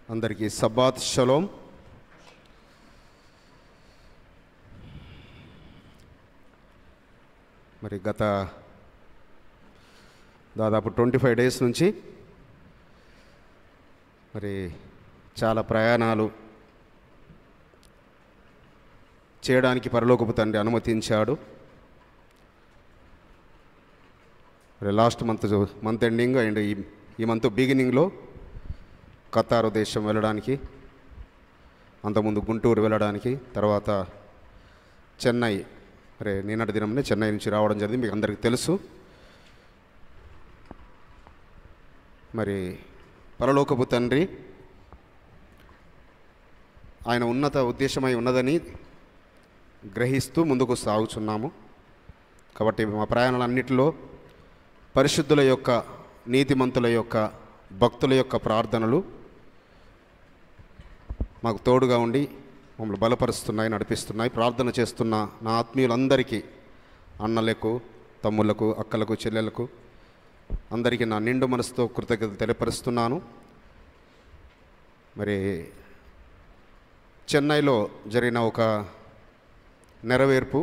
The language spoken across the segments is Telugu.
అందరికీ సబ్బాత్ షలోం మరి గత దాదాపు ట్వంటీ ఫైవ్ డేస్ నుంచి మరి చాలా ప్రయాణాలు చేయడానికి పరలోకపు తండ్రి అనుమతించాడు మరి last month month ending and ఈ ఈ మంత్ బిగినింగ్లో ఖతారు దేశం వెళ్ళడానికి అంతకుముందు గుంటూరు వెళ్ళడానికి తర్వాత చెన్నై మరి నిన్నటి దినంనే చెన్నై నుంచి రావడం జరిగింది మీకు అందరికీ తెలుసు మరి పరలోకపు తండ్రి ఆయన ఉన్నత ఉద్దేశమై ఉన్నదని గ్రహిస్తూ ముందుకు సాగుచున్నాము కాబట్టి మా ప్రయాణాలన్నిటిలో పరిశుద్ధుల యొక్క నీతిమంతుల యొక్క భక్తుల యొక్క ప్రార్థనలు మాకు తోడుగా ఉండి మమ్మల్ని బలపరుస్తున్నాయి నడిపిస్తున్నాయి ప్రార్థన చేస్తున్న నా ఆత్మీయులందరికీ అన్నలకు తమ్ముళ్లకు అక్కలకు చెల్లెలకు అందరికీ నా నిండు మనసుతో కృతజ్ఞత తెలియపరుస్తున్నాను మరి చెన్నైలో జరిగిన ఒక నెరవేర్పు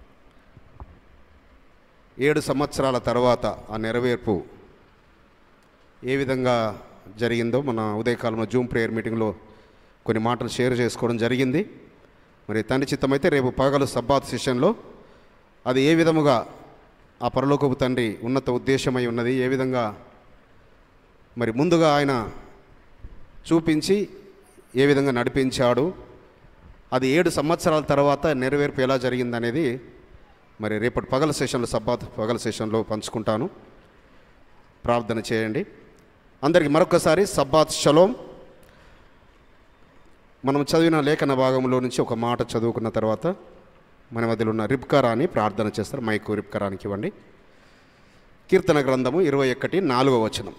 ఏడు సంవత్సరాల తర్వాత ఆ నెరవేర్పు ఏ విధంగా జరిగిందో మన ఉదయకాలంలో జూమ్ ప్రేయర్ మీటింగ్లో కొన్ని మాటలు షేర్ చేసుకోవడం జరిగింది మరి తండ్రి చిత్తమైతే రేపు పగలు సబ్బాత్ సెషన్లో అది ఏ విధముగా ఆ పరలోకపు తండ్రి ఉన్నత ఉద్దేశమై ఉన్నది ఏ విధంగా మరి ముందుగా ఆయన చూపించి ఏ విధంగా నడిపించాడు అది ఏడు సంవత్సరాల తర్వాత నెరవేర్పు ఎలా జరిగిందనేది మరి రేపటి పగల సెషన్లో సబ్బాత్ పగల సెషన్లో పంచుకుంటాను ప్రార్థన చేయండి అందరికీ మరొకసారి సబ్బాత్ షలోం మనం చదివిన లేఖన భాగంలో నుంచి ఒక మాట చదువుకున్న తర్వాత మన మధ్యలో ఉన్న రిబ్కరాని ప్రార్థన చేస్తారు మైకు రిబ్కరానికి ఇవ్వండి కీర్తన గ్రంథము ఇరవై ఒకటి నాలుగవ వచనం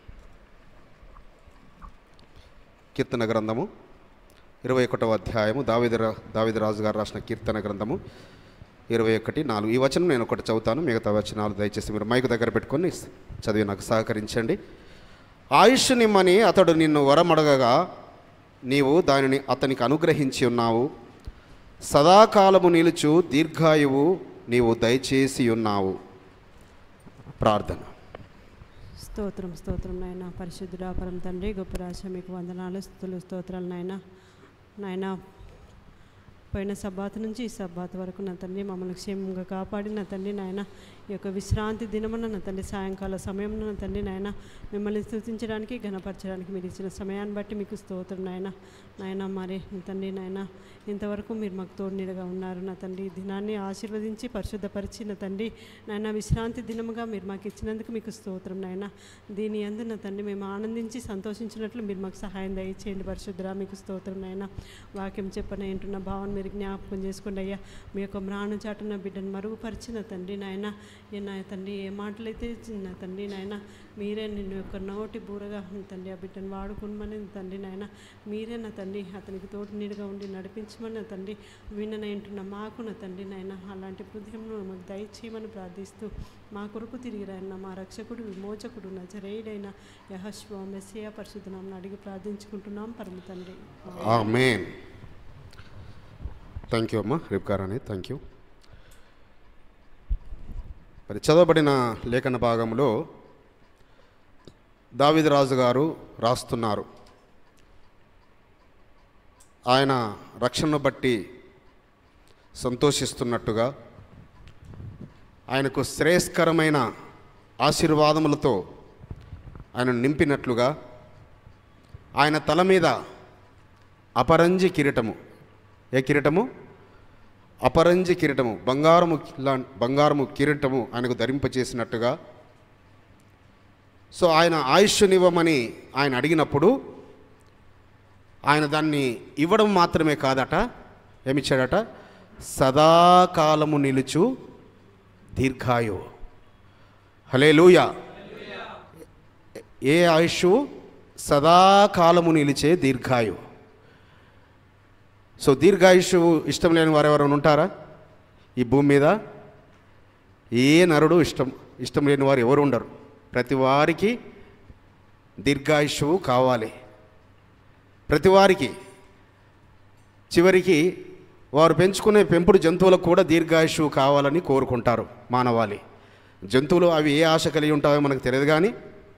కీర్తన గ్రంథము ఇరవై ఒకటవ అధ్యాయము దావిద దావిదరాజు గారు రాసిన కీర్తన గ్రంథము ఇరవై ఒకటి నాలుగు ఈ వచనం నేను ఒకటి చదువుతాను మిగతా వచనాలు దయచేసి మీరు మైకు దగ్గర పెట్టుకొని చదివి నాకు సహకరించండి ఆయుష్ నిమ్మని అతడు నిన్ను వరమడగగా నీవు దానిని అతనికి అనుగ్రహించి ఉన్నావు సదాకాలము నిలుచు దీర్ఘాయువు నీవు దయచేసి ఉన్నావు ప్రార్థన స్తోత్రం స్తోత్రం నాయన పరిశుద్ధుడా పరం తండ్రి గొప్ప రాశ మీకు వందనాలు స్థుతులు స్తోత్రాలు నాయన నాయన పోయిన సబ్బాత్ నుంచి ఈ సబ్బాత్ వరకు నా తండ్రి మమ్మల్ని క్షేమంగా కాపాడి నా తండ్రి నాయన ఈ యొక్క విశ్రాంతి దినమున నా తండ్రి సాయంకాల సమయంలో నా తండ్రి నాయన మిమ్మల్ని స్థుతించడానికి ఘనపరచడానికి మీరు ఇచ్చిన సమయాన్ని బట్టి మీకు స్తోత్రం నాయన నాయన మరి నా తండ్రి నాయన ఇంతవరకు మీరు మాకు తోడునీడగా ఉన్నారు నా తండ్రి ఈ దినాన్ని ఆశీర్వదించి పరిశుద్ధపరిచి నా తండ్రి నాయన విశ్రాంతి దినముగా మీరు మాకు ఇచ్చినందుకు మీకు స్తోత్రం నాయన దీని అందు నా తండ్రి మేము ఆనందించి సంతోషించినట్లు మీరు మాకు సహాయం దయచేయండి పరిశుద్ధరా మీకు స్తోత్రం నాయన వాక్యం చెప్పన ఏంటున్న భావన మీరు జ్ఞాపకం చేసుకోండి అయ్యా మీ యొక్క మ్రాణు చాటున బిడ్డను మరుగుపరిచిన తండ్రి నాయన ఏ నా తండ్రి ఏ మాటలైతే నా తండ్రి నాయన మీరే నిన్ను యొక్క నోటి బూరగా నా తండ్రి ఆ బిడ్డను వాడుకునమని నా తండ్రి నాయన మీరే నా తండ్రి అతనికి తోటి నీడుగా ఉండి నడిపించమని నా తండ్రి విననేంటున్న మాకు నా తండ్రి నాయన అలాంటి హృదయంను మాకు దయచేయమని ప్రార్థిస్తూ మా కొరకు తిరిగి రాయన్న మా రక్షకుడు విమోచకుడు నజరేయుడైన యహశ్వ మెస్సియా పరిశుద్ధనామని అడిగి ప్రార్థించుకుంటున్నాం పరమ తండ్రి ఆమెన్ థ్యాంక్ యూ అమ్మా రిబ్కారాని థ్యాంక్ యూ మరి చదవబడిన లేఖన భాగంలో దావిదరాజు గారు రాస్తున్నారు ఆయన రక్షణను బట్టి సంతోషిస్తున్నట్టుగా ఆయనకు శ్రేయస్కరమైన ఆశీర్వాదములతో ఆయన నింపినట్లుగా ఆయన తల మీద అపరంజి కిరీటము ఏ కిరీటము అపరంజి కిరీటము బంగారము లా బంగారము కిరీటము ఆయనకు ధరింపచేసినట్టుగా సో ఆయన ఆయుష్నివ్వమని ఆయన అడిగినప్పుడు ఆయన దాన్ని ఇవ్వడం మాత్రమే కాదట ఏమిచ్చాడట సదాకాలము నిలుచు దీర్ఘాయు హలే ఏ ఆయుష్ సదాకాలము నిలిచే దీర్ఘాయు సో దీర్ఘాయుషు ఇష్టం లేని వారు ఎవరైనా ఉంటారా ఈ భూమి మీద ఏ నరుడు ఇష్టం ఇష్టం లేని వారు ఎవరు ఉండరు ప్రతి వారికి దీర్ఘాయుషువు కావాలి ప్రతి వారికి చివరికి వారు పెంచుకునే పెంపుడు జంతువులకు కూడా దీర్ఘాయుషు కావాలని కోరుకుంటారు మానవాళి జంతువులు అవి ఏ ఆశ కలిగి ఉంటాయో మనకు తెలియదు కానీ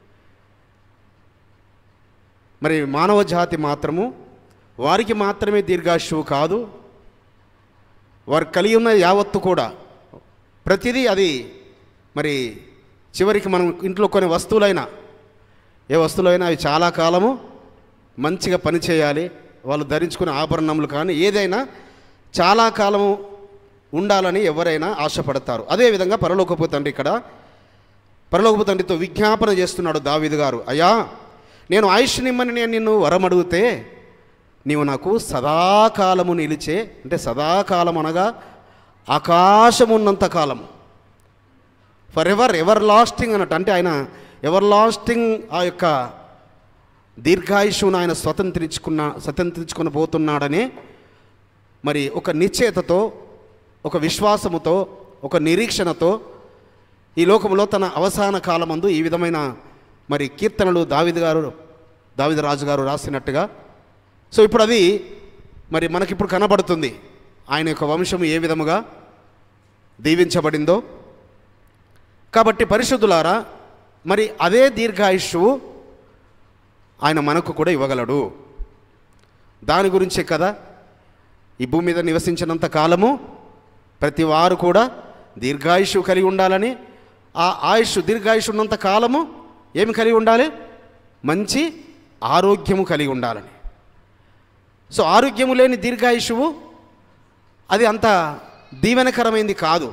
మరి మానవ జాతి మాత్రము వారికి మాత్రమే దీర్ఘాయుషువు కాదు వారు కలిగి ఉన్న యావత్తు కూడా ప్రతిదీ అది మరి చివరికి మనం ఇంట్లో కొన్ని వస్తువులైనా ఏ వస్తువులైనా అవి చాలా కాలము మంచిగా పనిచేయాలి వాళ్ళు ధరించుకునే ఆభరణములు కానీ ఏదైనా చాలా కాలము ఉండాలని ఎవరైనా ఆశపడతారు అదేవిధంగా పరలోకపు తండ్రి ఇక్కడ పరలోకపు తండ్రితో విజ్ఞాపన చేస్తున్నాడు దావీదు గారు అయ్యా నేను ఆయుష్ నిమ్మని నేను నిన్ను వరమడిగితే నీవు నాకు సదాకాలము నిలిచే అంటే సదాకాలం అనగా ఆకాశం ఉన్నంత కాలం ఫర్ ఎవర్ ఎవర్ లాస్టింగ్ అన్నట్టు అంటే ఆయన ఎవర్ లాస్టింగ్ ఆ యొక్క దీర్ఘాయుషును ఆయన స్వతంత్రించుకున్న స్వతంత్రించుకుని పోతున్నాడని మరి ఒక నిశ్చయతతో ఒక విశ్వాసముతో ఒక నిరీక్షణతో ఈ లోకంలో తన అవసాన కాలమందు ఈ విధమైన మరి కీర్తనలు దావిద్ గారు దావిద రాజు గారు రాసినట్టుగా సో ఇప్పుడు అది మరి మనకిప్పుడు కనబడుతుంది ఆయన యొక్క వంశము ఏ విధముగా దీవించబడిందో కాబట్టి పరిశుద్ధులారా మరి అదే దీర్ఘాయుష్యువు ఆయన మనకు కూడా ఇవ్వగలడు దాని గురించే కదా ఈ భూమి మీద నివసించినంత కాలము ప్రతి వారు కూడా దీర్ఘాయుషు కలిగి ఉండాలని ఆ ఆయుష్ దీర్ఘాయుష్ ఉన్నంత కాలము ఏమి కలిగి ఉండాలి మంచి ఆరోగ్యము కలిగి ఉండాలని సో ఆరోగ్యము లేని దీర్ఘాయుషువు అది అంత దీవెనకరమైంది కాదు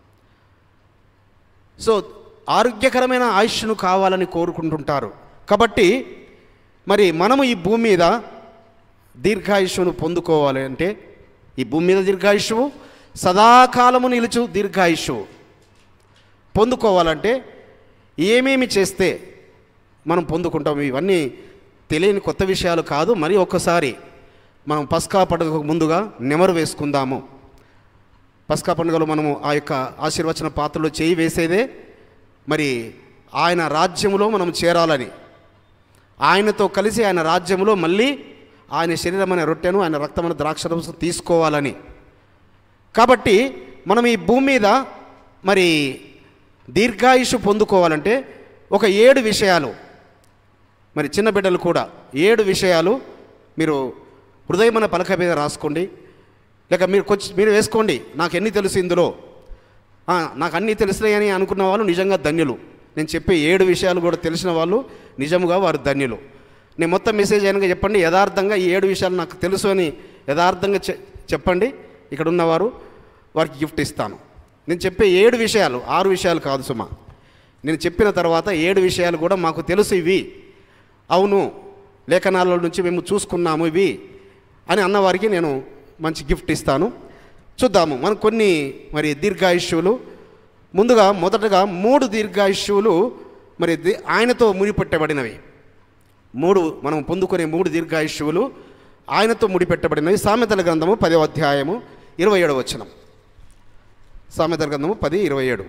సో ఆరోగ్యకరమైన ఆయుష్ను కావాలని కోరుకుంటుంటారు కాబట్టి మరి మనము ఈ భూమి మీద దీర్ఘాయుష్ను పొందుకోవాలి అంటే ఈ భూమి మీద దీర్ఘాయుష్యువు సదాకాలము నిలుచు దీర్ఘాయుష్యువు పొందుకోవాలంటే ఏమేమి చేస్తే మనం పొందుకుంటాం ఇవన్నీ తెలియని కొత్త విషయాలు కాదు మరి ఒక్కసారి మనం పస్కా పండుగకు ముందుగా నెమరు వేసుకుందాము పస్కా పండుగలో మనము ఆ యొక్క ఆశీర్వచన పాత్రలో చేయి వేసేదే మరి ఆయన రాజ్యములో మనం చేరాలని ఆయనతో కలిసి ఆయన రాజ్యంలో మళ్ళీ ఆయన శరీరమైన రొట్టెను ఆయన రక్తమైన ద్రాక్షరసం తీసుకోవాలని కాబట్టి మనం ఈ భూమి మీద మరి దీర్ఘాయుషు పొందుకోవాలంటే ఒక ఏడు విషయాలు మరి చిన్న బిడ్డలు కూడా ఏడు విషయాలు మీరు హృదయమైన పలక మీద రాసుకోండి లేక మీరు కొంచెం మీరు వేసుకోండి నాకు ఎన్ని తెలుసు ఇందులో ఆ, నాకు అన్నీ తెలిసినాయని అనుకున్న వాళ్ళు నిజంగా ధన్యులు నేను చెప్పే ఏడు విషయాలు కూడా తెలిసిన వాళ్ళు నిజముగా వారు ధన్యులు నేను మొత్తం మెసేజ్ అయినగా చెప్పండి యథార్థంగా ఈ ఏడు విషయాలు నాకు తెలుసు అని యథార్థంగా చె- చెప్పండి ఇక్కడ ఉన్నవారు వారికి గిఫ్ట్ ఇస్తాను నేను చెప్పే ఏడు విషయాలు ఆరు విషయాలు కాదు సుమా నేను చెప్పిన తర్వాత ఏడు విషయాలు కూడా మాకు తెలుసు ఇవి అవును లేఖనాల నుంచి మేము చూసుకున్నాము ఇవి అని అన్నవారికి నేను మంచి గిఫ్ట్ ఇస్తాను చూద్దాము మనం కొన్ని మరి దీర్ఘాయుష్యులు ముందుగా మొదటగా మూడు దీర్ఘాయుష్యులు మరి ది- ఆయనతో ముడిపెట్టబడినవి మూడు మనం పొందుకునే మూడు దీర్ఘాయుష్యువులు ఆయనతో ముడిపెట్టబడినవి సామెతల గ్రంథము పదో అధ్యాయము ఇరవై ఏడవ వచనం సామెతల గ్రంథము పది ఇరవై ఏడు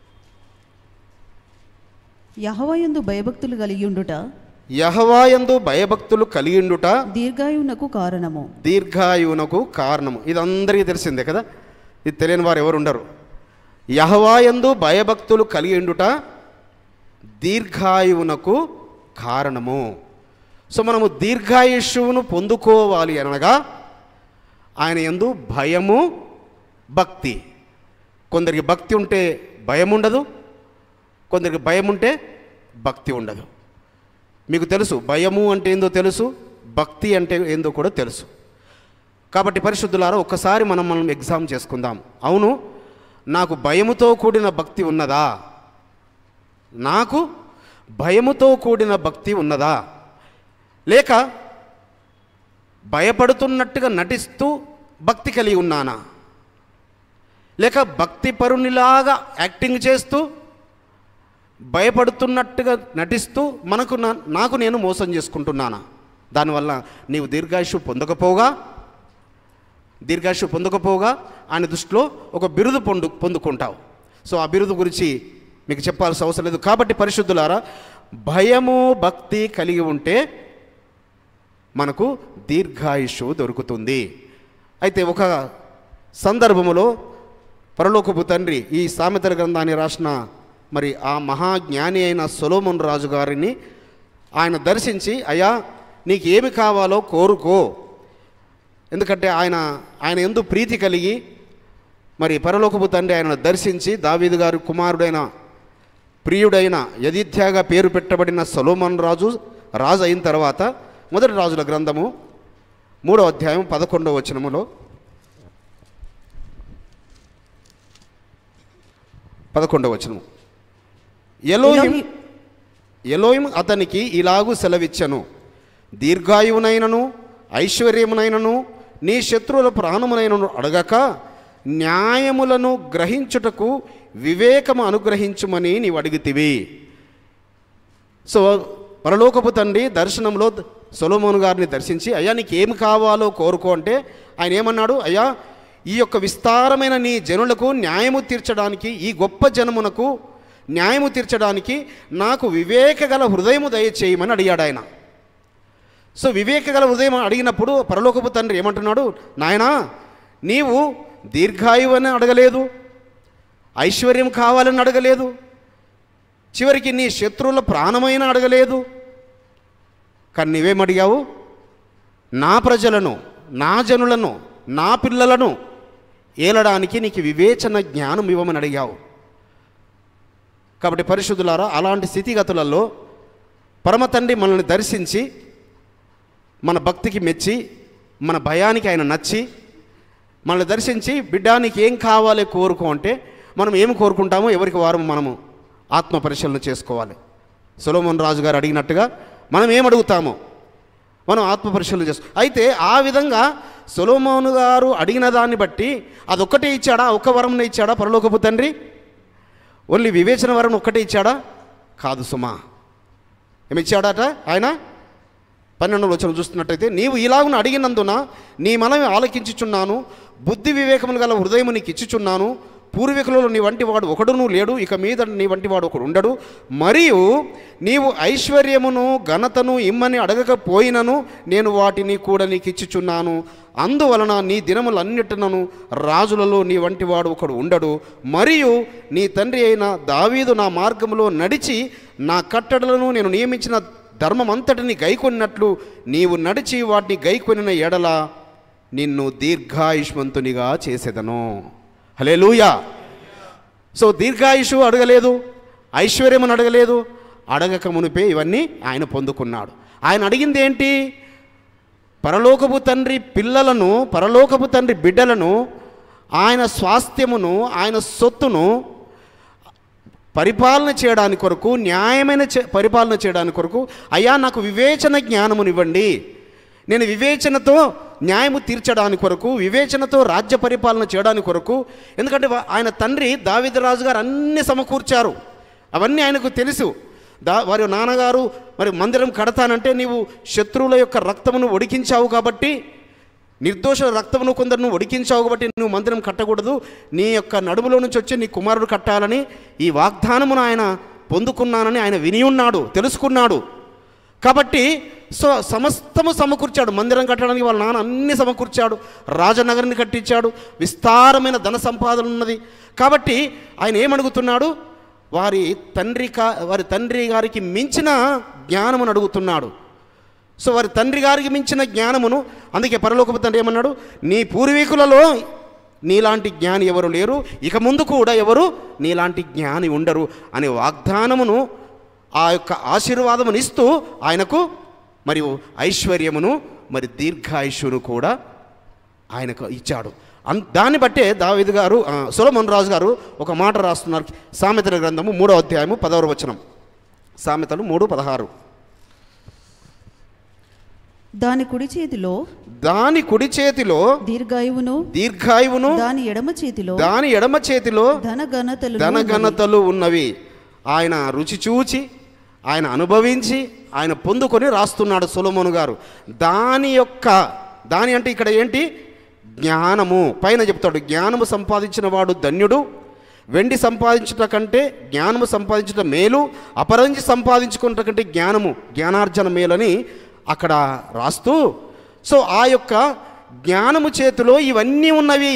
యహవయందు భయభక్తులు కలిగి ఉండుట యహవాయందు భయభక్తులు కలిగిండుట దీర్ఘాయువునకు కారణము దీర్ఘాయువునకు కారణము ఇది అందరికీ తెలిసిందే కదా ఇది తెలియని వారు ఎవరు ఉండరు యహవాయందు భయభక్తులు కలిగిండుట దీర్ఘాయువునకు కారణము సో మనము దీర్ఘాయుష్యువును పొందుకోవాలి అనగా ఆయన ఎందు భయము భక్తి కొందరికి భక్తి ఉంటే భయం ఉండదు కొందరికి భయం ఉంటే భక్తి ఉండదు మీకు తెలుసు భయము అంటే ఏందో తెలుసు భక్తి అంటే ఏందో కూడా తెలుసు కాబట్టి పరిశుద్ధులారా ఒక్కసారి మనం మనం ఎగ్జామ్ చేసుకుందాం అవును నాకు భయముతో కూడిన భక్తి ఉన్నదా నాకు భయముతో కూడిన భక్తి ఉన్నదా లేక భయపడుతున్నట్టుగా నటిస్తూ భక్తి కలిగి ఉన్నానా లేక భక్తి పరునిలాగా యాక్టింగ్ చేస్తూ భయపడుతున్నట్టుగా నటిస్తూ మనకు నా- నాకు నేను మోసం చేసుకుంటున్నానా దానివల్ల నీవు దీర్ఘాయుషు పొందకపోగా దీర్ఘాయుషు పొందకపోగా ఆయన దృష్టిలో ఒక బిరుదు పొందు పొందుకుంటావు సో ఆ బిరుదు గురించి మీకు చెప్పాల్సిన అవసరం లేదు కాబట్టి పరిశుద్ధులారా భయము భక్తి కలిగి ఉంటే మనకు దీర్ఘాయుషు దొరుకుతుంది అయితే ఒక సందర్భములో పరలోకపు తండ్రి ఈ సామెతల గ్రంథాన్ని రాసిన మరి ఆ మహాజ్ఞాని అయిన సొలోమన్ రాజు గారిని ఆయన దర్శించి అయ్యా నీకు ఏమి కావాలో కోరుకో ఎందుకంటే ఆయన ఆయన ఎందు ప్రీతి కలిగి మరి పరలోకపు తండ్రి ఆయనను దర్శించి దావీదు గారి కుమారుడైన ప్రియుడైన యదిత్యాగా పేరు పెట్టబడిన సొలోమన్ రాజు రాజు అయిన తర్వాత మొదటి రాజుల గ్రంథము మూడో అధ్యాయం పదకొండవ వచనములో పదకొండవ వచనము ఎలోహిం ఎలోహి- ఎలోహిం అతనికి ఇలాగూ సెలవిచ్చను దీర్ఘాయువునైనను ఐశ్వర్యమునైనను నీ శత్రువుల ప్రాణమునైనను అడగక న్యాయములను గ్రహించుటకు వివేకము అనుగ్రహించుమని నీవు అడిగితివి సో పరలోకపు తండ్రి దర్శనంలో సొలోమోను గారిని దర్శించి అయ్యా నీకు ఏమి కావాలో కోరుకో అంటే ఆయన ఏమన్నాడు అయ్యా ఈ యొక్క విస్తారమైన నీ జనులకు న్యాయము తీర్చడానికి ఈ గొప్ప జనమునకు న్యాయము తీర్చడానికి నాకు వివేక గల హృదయము దయచేయమని అడిగాడు ఆయన సో వివేక గల హృదయం అడిగినప్పుడు పరలోకపు తండ్రి ఏమంటున్నాడు నాయనా నీవు దీర్ఘాయువు అని అడగలేదు ఐశ్వర్యం కావాలని అడగలేదు చివరికి నీ శత్రువుల ప్రాణమైన అడగలేదు కానీ నీవేమడిగావు నా ప్రజలను నా జనులను నా పిల్లలను ఏలడానికి నీకు వివేచన జ్ఞానం ఇవ్వమని అడిగావు కాబట్టి పరిశుద్ధులారా అలాంటి స్థితిగతులలో పరమ తండ్రి మనల్ని దర్శించి మన భక్తికి మెచ్చి మన భయానికి ఆయన నచ్చి మనల్ని దర్శించి బిడ్డానికి ఏం కావాలి కోరుకో అంటే మనం ఏం కోరుకుంటామో ఎవరికి వారం మనము ఆత్మ పరిశీలన చేసుకోవాలి సొలోమోన్ రాజు గారు అడిగినట్టుగా మనం ఏం అడుగుతామో మనం ఆత్మ పరిశీలన చేస్తాం అయితే ఆ విధంగా సొలోమోను గారు అడిగిన దాన్ని బట్టి అదొక్కటే ఇచ్చాడా ఒక్క వరంనే ఇచ్చాడా పరలోకపు తండ్రి ఓన్లీ వివేచన వరం ఒక్కటే ఇచ్చాడా కాదు సుమా ఏమి ఇచ్చాడట ఆయన పన్నెండు వచ్చిన చూస్తున్నట్టయితే నీవు ఇలాగున అడిగినందున నీ మనవి ఆలకించుచున్నాను బుద్ధి వివేకములు గల హృదయము నీకు ఇచ్చుచున్నాను పూర్వీకులలో నీ వంటి వాడు ఒకడును లేడు ఇక మీద నీ వంటి వాడు ఒకడు ఉండడు మరియు నీవు ఐశ్వర్యమును ఘనతను ఇమ్మని అడగకపోయినను నేను వాటిని కూడా నీకు ఇచ్చుచున్నాను అందువలన నీ దినములన్నిటినను రాజులలో నీ వంటి వాడు ఒకడు ఉండడు మరియు నీ తండ్రి అయిన దావీదు నా మార్గములో నడిచి నా కట్టడలను నేను నియమించిన ధర్మమంతటిని గైకొన్నట్లు నీవు నడిచి వాటిని గైకొనిన ఎడల నిన్ను దీర్ఘాయుష్మంతునిగా చేసేదను హలే సో దీర్ఘాయుషు అడగలేదు ఐశ్వర్యమని అడగలేదు అడగక మునిపే ఇవన్నీ ఆయన పొందుకున్నాడు ఆయన అడిగింది ఏంటి పరలోకపు తండ్రి పిల్లలను పరలోకపు తండ్రి బిడ్డలను ఆయన స్వాస్థ్యమును ఆయన సొత్తును పరిపాలన చేయడానికి కొరకు న్యాయమైన చే- పరిపాలన చేయడానికి కొరకు అయ్యా నాకు వివేచన జ్ఞానమునివ్వండి నేను వివేచనతో న్యాయము తీర్చడానికి కొరకు వివేచనతో రాజ్య పరిపాలన చేయడానికి కొరకు ఎందుకంటే వా- ఆయన తండ్రి దావిదరాజు గారు అన్ని సమకూర్చారు అవన్నీ ఆయనకు తెలుసు దా వారి నాన్నగారు మరి మందిరం కడతానంటే నీవు శత్రువుల యొక్క రక్తమును ఒడికించావు కాబట్టి నిర్దోష రక్తమును కొందరు నువ్వు ఒడికించావు కాబట్టి నువ్వు మందిరం కట్టకూడదు నీ యొక్క నడుములో నుంచి వచ్చి నీ కుమారుడు కట్టాలని ఈ వాగ్దానమును ఆయన పొందుకున్నానని ఆయన విని ఉన్నాడు తెలుసుకున్నాడు కాబట్టి సో సమస్తము సమకూర్చాడు మందిరం కట్టడానికి వాళ్ళ నాన్న అన్ని సమకూర్చాడు రాజనగర్ని కట్టించాడు విస్తారమైన ధన సంపాదన ఉన్నది కాబట్టి ఆయన ఏమడుగుతున్నాడు వారి తండ్రి కా వారి తండ్రి గారికి మించిన జ్ఞానమును అడుగుతున్నాడు సో వారి తండ్రి గారికి మించిన జ్ఞానమును అందుకే పరలోకపు తండ్రి ఏమన్నాడు నీ పూర్వీకులలో నీలాంటి జ్ఞాని ఎవరు లేరు ఇక ముందు కూడా ఎవరు నీలాంటి జ్ఞాని ఉండరు అనే వాగ్దానమును ఆ యొక్క ఆశీర్వాదమును ఇస్తూ ఆయనకు మరియు ఐశ్వర్యమును మరి దీర్ఘాయుష్యును కూడా ఆయనకు ఇచ్చాడు అన్ దాన్ని బట్టే దావిద్ గారు ఆ, సొలొమోన్ రాజు గారు ఒక మాట రాస్తున్నారు సామెతల గ్రంథము మూడో అధ్యాయము పదవ వచనం సామెతలు మూడు పదహారు దాని కుడి చేతిలో దాని కుడి చేతిలో దీర్ఘాయువును దీర్ఘాయువును దాని ఎడమ చేతిలో దాని ఎడమ చేతిలో ధన ఘనతలు ధనఘనతలు ఉన్నవి ఆయన రుచి చూచి ఆయన అనుభవించి ఆయన పొందుకొని రాస్తున్నాడు సొలొమోను గారు దాని యొక్క దాని అంటే ఇక్కడ ఏంటి జ్ఞానము పైన చెప్తాడు జ్ఞానము సంపాదించిన వాడు ధన్యుడు వెండి సంపాదించుట కంటే జ్ఞానము సంపాదించుట మేలు అపరంజి సంపాదించుకున్నట కంటే జ్ఞానము జ్ఞానార్జన మేలని అక్కడ రాస్తూ సో ఆ యొక్క జ్ఞానము చేతిలో ఇవన్నీ ఉన్నవి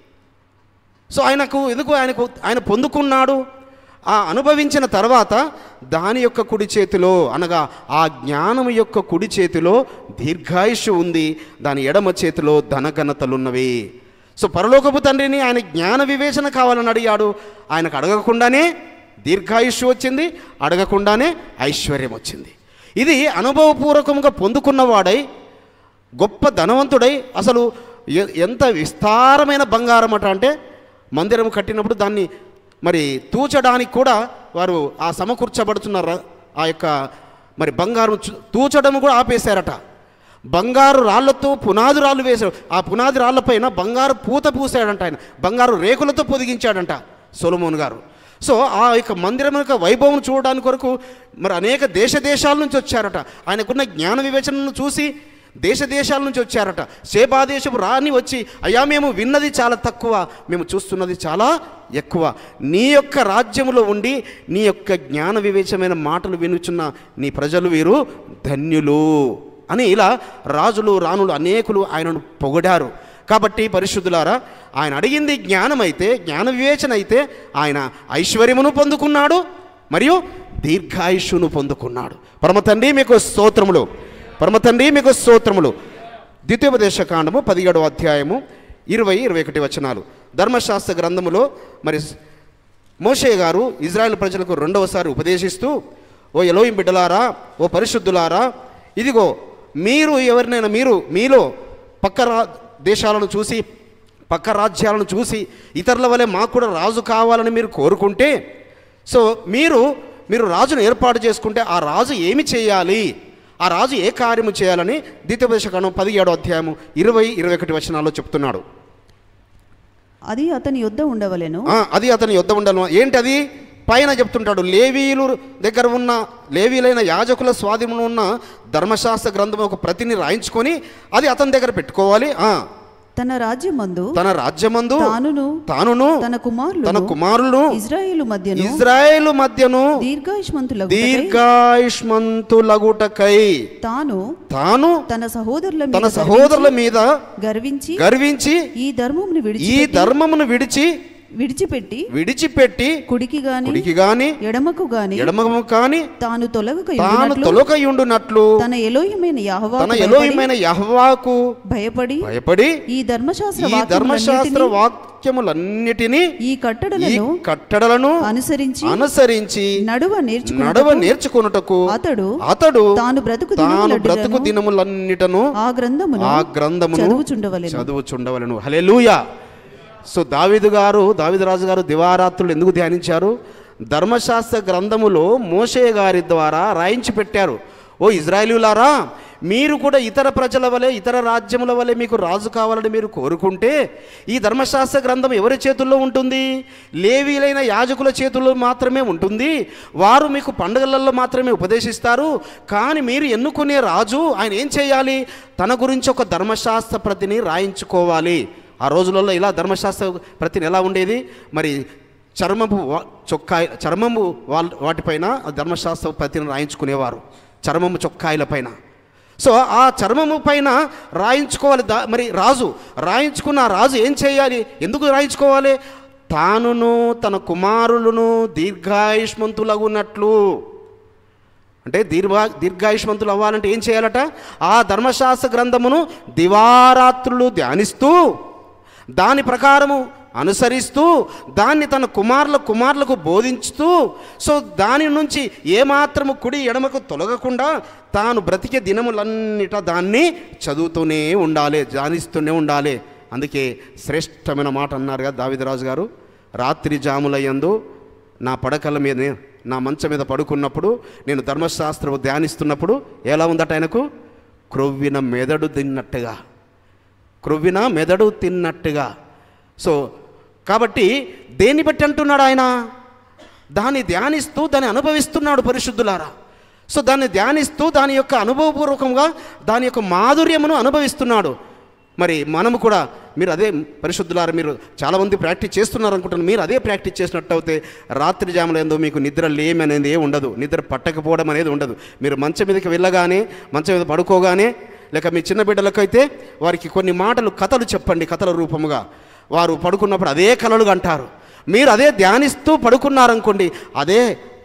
సో ఆయనకు ఎందుకు ఆయనకు ఆయన పొందుకున్నాడు ఆ అనుభవించిన తర్వాత దాని యొక్క కుడి చేతిలో అనగా ఆ జ్ఞానము యొక్క కుడి చేతిలో దీర్ఘాయుషు ఉంది దాని ఎడమ చేతిలో ధనఘనతలున్నవి సో పరలోకపు తండ్రిని ఆయన జ్ఞాన వివేచన కావాలని అడిగాడు ఆయనకు అడగకుండానే దీర్ఘాయుష్ వచ్చింది అడగకుండానే ఐశ్వర్యం వచ్చింది ఇది అనుభవపూర్వకంగా పొందుకున్నవాడై గొప్ప ధనవంతుడై అసలు ఎ- ఎంత విస్తారమైన బంగారం అట అంటే మందిరం కట్టినప్పుడు దాన్ని మరి తూచడానికి కూడా వారు ఆ సమకూర్చబడుతున్న ర- ఆ యొక్క మరి బంగారం చు- తూచడం కూడా ఆపేశారట బంగారు రాళ్లతో పునాది రాళ్ళు వేశాడు ఆ పునాది రాళ్ళపైన బంగారు పూత పూసాడంట ఆయన బంగారు రేకులతో పొదిగించాడంట సొలమోన్ గారు సో ఆ యొక్క మందిరం యొక్క వైభవం చూడడానికి కొరకు మరి అనేక దేశ దేశాల నుంచి వచ్చారట ఆయనకున్న జ్ఞాన వివేచనను చూసి దేశ దేశాల నుంచి వచ్చారట సేబాదేశపు రాని వచ్చి అయ్యా మేము విన్నది చాలా తక్కువ మేము చూస్తున్నది చాలా ఎక్కువ నీ యొక్క రాజ్యములో ఉండి నీ యొక్క జ్ఞాన వివేచమైన మాటలు వినుచున్న నీ ప్రజలు వీరు ధన్యులు అని ఇలా రాజులు రాణులు అనేకులు ఆయనను పొగిడారు కాబట్టి పరిశుద్ధులారా ఆయన అడిగింది జ్ఞానం అయితే జ్ఞాన వివేచన అయితే ఆయన ఐశ్వర్యమును పొందుకున్నాడు మరియు దీర్ఘాయుష్ను పొందుకున్నాడు పరమ తండ్రి మీకు స్తోత్రములు పరమ తండ్రి మీకు స్తోత్రములు ద్వితీయోపదేశ కాండము పదిహేడవ అధ్యాయము ఇరవై ఇరవై ఒకటి వచనాలు ధర్మశాస్త్ర గ్రంథములో మరి మోషే గారు ఇజ్రాయెల్ ప్రజలకు రెండవసారి ఉపదేశిస్తూ ఓ ఎలోయిం బిడ్డలారా ఓ పరిశుద్ధులారా ఇదిగో మీరు ఎవరినైనా మీరు మీలో పక్క రా దేశాలను చూసి పక్క రాజ్యాలను చూసి ఇతరుల వలె మాకు కూడా రాజు కావాలని మీరు కోరుకుంటే సో మీరు మీరు రాజును ఏర్పాటు చేసుకుంటే ఆ రాజు ఏమి చేయాలి ఆ రాజు ఏ కార్యము చేయాలని ద్వితీయోపదేశకాండం పదిహేడో అధ్యాయము ఇరవై ఇరవై ఒకటి వచనాల్లో చెప్తున్నాడు అది అతని యొద్ద ఉండవలెను ఆ, అది అతని యుద్ధ ఉండాలి ఏంటి అది పైన చెప్తుంటాడు లేవీలు దగ్గర ఉన్న లేవీలైన యాజకుల స్వాధీనంలో ఉన్న ధర్మశాస్త్ర గ్రంథం ఒక ప్రతిని రాయించుకొని అది అతని దగ్గర పెట్టుకోవాలి ఆ తన రాజ్యమందు తన రాజ్యమందు తానును తానును తన కుమారులు తన కుమారులను ఇజ్రాయేలు మధ్యను ఇజ్రాయేలు మధ్యను దీర్ఘాయుష్మంతులకు దీర్ఘాయుష్మంతులగుటకై తాను తాను తన సహోదరుల తన మీద సహోదరుల మీద గర్వించి గర్వించి ఈ ధర్మమును ఈ విడిచి ధర్మమును విడిచి విడిచిపెట్టి విడిచిపెట్టి కుడికి గాని కుడికి గాని ఎడమకు గాని ఎడమము కాని తాను తొలగక తాను ఉండునట్లు తొలకయుండునట్లు తన ఎలోయమైన యహోవా తన ఎలోయమైన యహ్వాకు భయపడి భయపడి ఈ ధర్మశాస్త్ర ఈ ధర్మశాస్త్ర వాక్యములన్నిటినీ, వాక్యములన్నిటినీ ఈ ఈ కట్టడలను కట్టడలను అనుసరించి అనుసరించి నడువ నేర్చుకున్న నడవ నేర్చుకొనుటకు అతడు అతడు తాను బ్రతుకు తాను దినములెడ్డను బ్రతుకు దినములన్నిటను ఆ గ్రంథమును ఆ గ్రంథమును చదువుచుండవలెను చదువుచుండవలను హల్లెలూయా సో దావీదు గారు దావీదు రాజు గారు దివారాత్రులు ఎందుకు ధ్యానించారు ధర్మశాస్త్ర గ్రంథములో మోషే గారి ద్వారా రాయించి పెట్టారు ఓ ఇజ్రాయేలులారా మీరు కూడా ఇతర ప్రజల వలె ఇతర రాజ్యముల వలె మీకు రాజు కావాలని మీరు కోరుకుంటే ఈ ధర్మశాస్త్ర గ్రంథం ఎవరి చేతుల్లో ఉంటుంది లేవీలైన యాజకుల చేతుల్లో మాత్రమే ఉంటుంది వారు మీకు పండుగలలో మాత్రమే ఉపదేశిస్తారు కానీ మీరు ఎన్నుకునే రాజు ఆయన ఏం చేయాలి తన గురించి ఒక ధర్మశాస్త్ర ప్రతిని రాయించుకోవాలి ఆ రోజులలో ఇలా ధర్మశాస్త్ర ప్రతిని ఎలా ఉండేది మరి చర్మపు వా- చొక్కాయి చర్మము వాళ్ళ వాటిపైన ఆ ధర్మశాస్త్ర ప్రతిని రాయించుకునేవారు చర్మము చొక్కాయిల పైన సో ఆ చర్మము పైన రాయించుకోవాలి దా మరి రాజు రాయించుకున్న ఆ రాజు ఏం చేయాలి ఎందుకు రాయించుకోవాలి తానును తన కుమారులను దీర్ఘాయుష్మంతులగున్నట్లు అంటే దీర్ఘ దీర్ఘాయుష్మంతులు అవ్వాలంటే ఏం చేయాలట ఆ ధర్మశాస్త్ర గ్రంథమును దివారాత్రులు ధ్యానిస్తూ దాని ప్రకారము అనుసరిస్తూ దాన్ని తన కుమారుల కుమారులకు బోధించుతూ సో దాని నుంచి ఏమాత్రము కుడి ఎడమకు తొలగకుండా తాను బ్రతికే దినములన్నిట దాన్ని చదువుతూనే ఉండాలి ధ్యానిస్తూనే ఉండాలి అందుకే శ్రేష్టమైన మాట అన్నారు కదా దావిదరాజు గారు రాత్రి జాములయ్యందు నా పడకల మీద నా మంచం మీద పడుకున్నప్పుడు నేను ధర్మశాస్త్రం ధ్యానిస్తున్నప్పుడు ఎలా ఉందట ఆయనకు క్రొవ్విన మెదడు తిన్నట్టుగా క్రొవ్విన మెదడు తిన్నట్టుగా సో కాబట్టి దేన్ని బట్టి అంటున్నాడు ఆయన దాన్ని ధ్యానిస్తూ దాన్ని అనుభవిస్తున్నాడు పరిశుద్ధులారా సో దాన్ని ధ్యానిస్తూ దాని యొక్క అనుభవపూర్వకంగా దాని యొక్క మాధుర్యమును అనుభవిస్తున్నాడు మరి మనము కూడా మీరు అదే పరిశుద్ధులారా మీరు చాలామంది ప్రాక్టీస్ చేస్తున్నారు అనుకుంటున్నారు మీరు అదే ప్రాక్టీస్ చేసినట్టు అయితే రాత్రి జాములు ఏందో మీకు నిద్ర లేమి అనేది ఏ ఉండదు నిద్ర పట్టకపోవడం అనేది ఉండదు మీరు మంచం మీదకి వెళ్ళగానే మంచం మీద పడుకోగానే లేక మీ చిన్న బిడ్డలకైతే వారికి కొన్ని మాటలు కథలు చెప్పండి కథల రూపముగా వారు పడుకున్నప్పుడు అదే కలలు అంటారు మీరు అదే ధ్యానిస్తూ పడుకున్నారనుకోండి అదే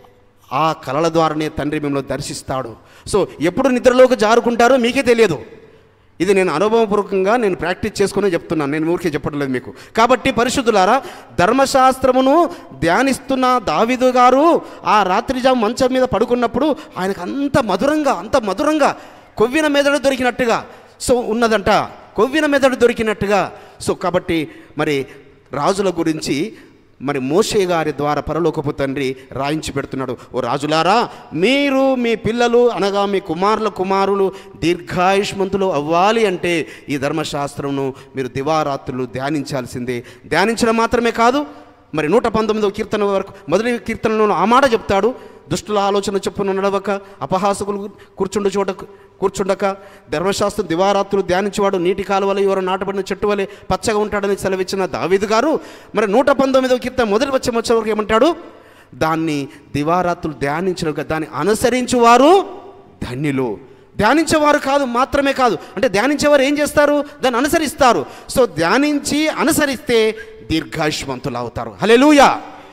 ఆ కళల ద్వారానే తండ్రి మిమ్మల్ని దర్శిస్తాడు సో ఎప్పుడు నిద్రలోకి జారుకుంటారో మీకే తెలియదు ఇది నేను అనుభవపూర్వకంగా నేను ప్రాక్టీస్ చేసుకునే చెప్తున్నాను నేను ఊరికే చెప్పట్లేదు మీకు కాబట్టి పరిశుద్ధులారా ధర్మశాస్త్రమును ధ్యానిస్తున్న దావిదు గారు ఆ రాత్రిజాము మంచం మీద పడుకున్నప్పుడు ఆయనకు అంత మధురంగా అంత మధురంగా కొవ్విన మెదడు దొరికినట్టుగా సో ఉన్నదంట కొవ్విన మెదడు దొరికినట్టుగా సో కాబట్టి మరి రాజుల గురించి మరి మోషే గారి ద్వారా పరలోకపు తండ్రి రాయించి పెడుతున్నాడు ఓ రాజులారా మీరు మీ పిల్లలు అనగా మీ కుమారుల కుమారులు దీర్ఘాయుష్మంతులు అవ్వాలి అంటే ఈ ధర్మశాస్త్రంను మీరు దివారాత్రులు ధ్యానించాల్సిందే ధ్యానించడం మాత్రమే కాదు మరి నూట పంతొమ్మిదవ కీర్తన వరకు మొదటి కీర్తనలో ఆ మాట చెప్తాడు దుష్టుల ఆలోచన చొప్పున నడవక అపహాసకులు కూర్చుండు చోట కూర్చుండక ధర్మశాస్త్రం దివారాత్రులు ధ్యానించేవాడు నీటి కాలువల ఎవరు నాటబడిన చెట్టు వలె పచ్చగా ఉంటాడని సెలవిచ్చిన దావీదు గారు మరి నూట పంతొమ్మిదవ కీర్తన మొదటి వచ్చే వచ్చే వరకు ఏమంటాడు దాన్ని దివారాత్రులు ధ్యానించిన దాన్ని అనుసరించువారు ధన్యులు ధ్యానించేవారు కాదు మాత్రమే కాదు అంటే ధ్యానించేవారు ఏం చేస్తారు దాన్ని అనుసరిస్తారు సో ధ్యానించి అనుసరిస్తే దీర్ఘాయుష్మంతులు అవుతారు హలెలూయా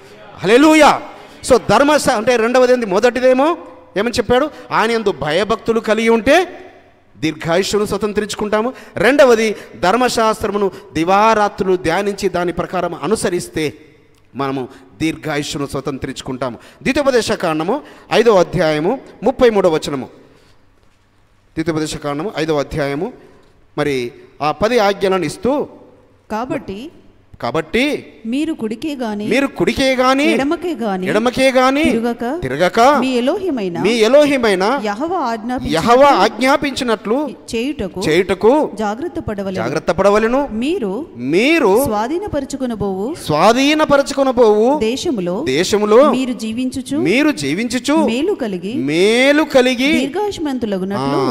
హలెలూయా సో ధర్మ అంటే రెండవది ఏంది మొదటిదేమో ఏమని చెప్పాడు ఆయన ఎందు భయభక్తులు కలిగి ఉంటే దీర్ఘాయుష్ను స్వతంత్రించుకుంటాము రెండవది ధర్మశాస్త్రమును దివారాత్రులు ధ్యానించి దాని ప్రకారం అనుసరిస్తే మనము దీర్ఘాయుష్ను స్వతంత్రించుకుంటాము ద్వితోపదేశ కాండము ఐదవ అధ్యాయము ముప్పై మూడవ వచనము ద్వితోపదేశ కాండము ఐదవ అధ్యాయము మరి ఆ పది ఆజ్ఞలను ఇస్తూ కాబట్టి కాబట్టి మీరు కుడికే గాని మీరు కుడికే గాని ఎడమకే గాని ఎడమకే గాని తిరుగక తిరగక మీ ఎలోహిమైన మీ ఎలోహిమైన యహవ ఆజ్ఞాపించి యహవ ఆజ్ఞాపించినట్లు చేయుటకు చేయుటకు జాగ్రత్త పడవలెను జాగ్రత్త పడవలెను మీరు మీరు స్వాధీనపరుచుకునబోవు స్వాధీనపరచుకొనబోవు దేశములో దేశములో మీరు జీవించుచు మీరు జీవించుచు మేలు కలిగి మేలు కలిగి ఆ, దీర్ఘాయుష్మంతులగునట్లు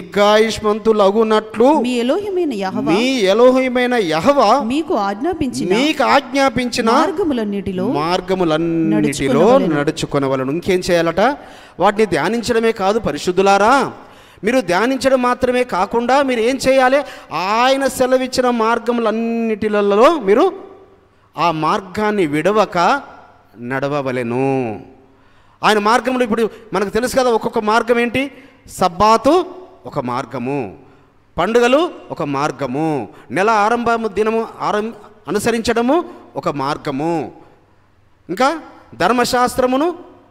దీర్ఘాయుష్మంతులగునట్లు మీ ఎలోహిమైన యహవ మీ ఎలోహిమైన యహవ మీకు ఆజ్ఞాపించిన మీకు ఆజ్ఞాపించిన మార్గములన్నిటిలో మార్గములన్నిటిలో నడుచుకొనవలెను. నడుచుకొనవలను ఇంకేం చేయాలట వాటిని ధ్యానించడమే కాదు పరిశుద్ధులారా మీరు ధ్యానించడం మాత్రమే కాకుండా మీరు ఏం చేయాలి ఆయన సెలవిచ్చిన మార్గములన్నిటిలలో మీరు ఆ మార్గాన్ని విడవక నడవవలెను ఆయన మార్గంలో ఇప్పుడు మనకు తెలుసు కదా ఒక్కొక్క మార్గం ఏంటి సబ్బాతు ఒక మార్గము పండుగలు ఒక మార్గము నెల ఆరంభము దినము ఆరం అనుసరించడము ఒక మార్గము ఇంకా ధర్మశాస్త్రమును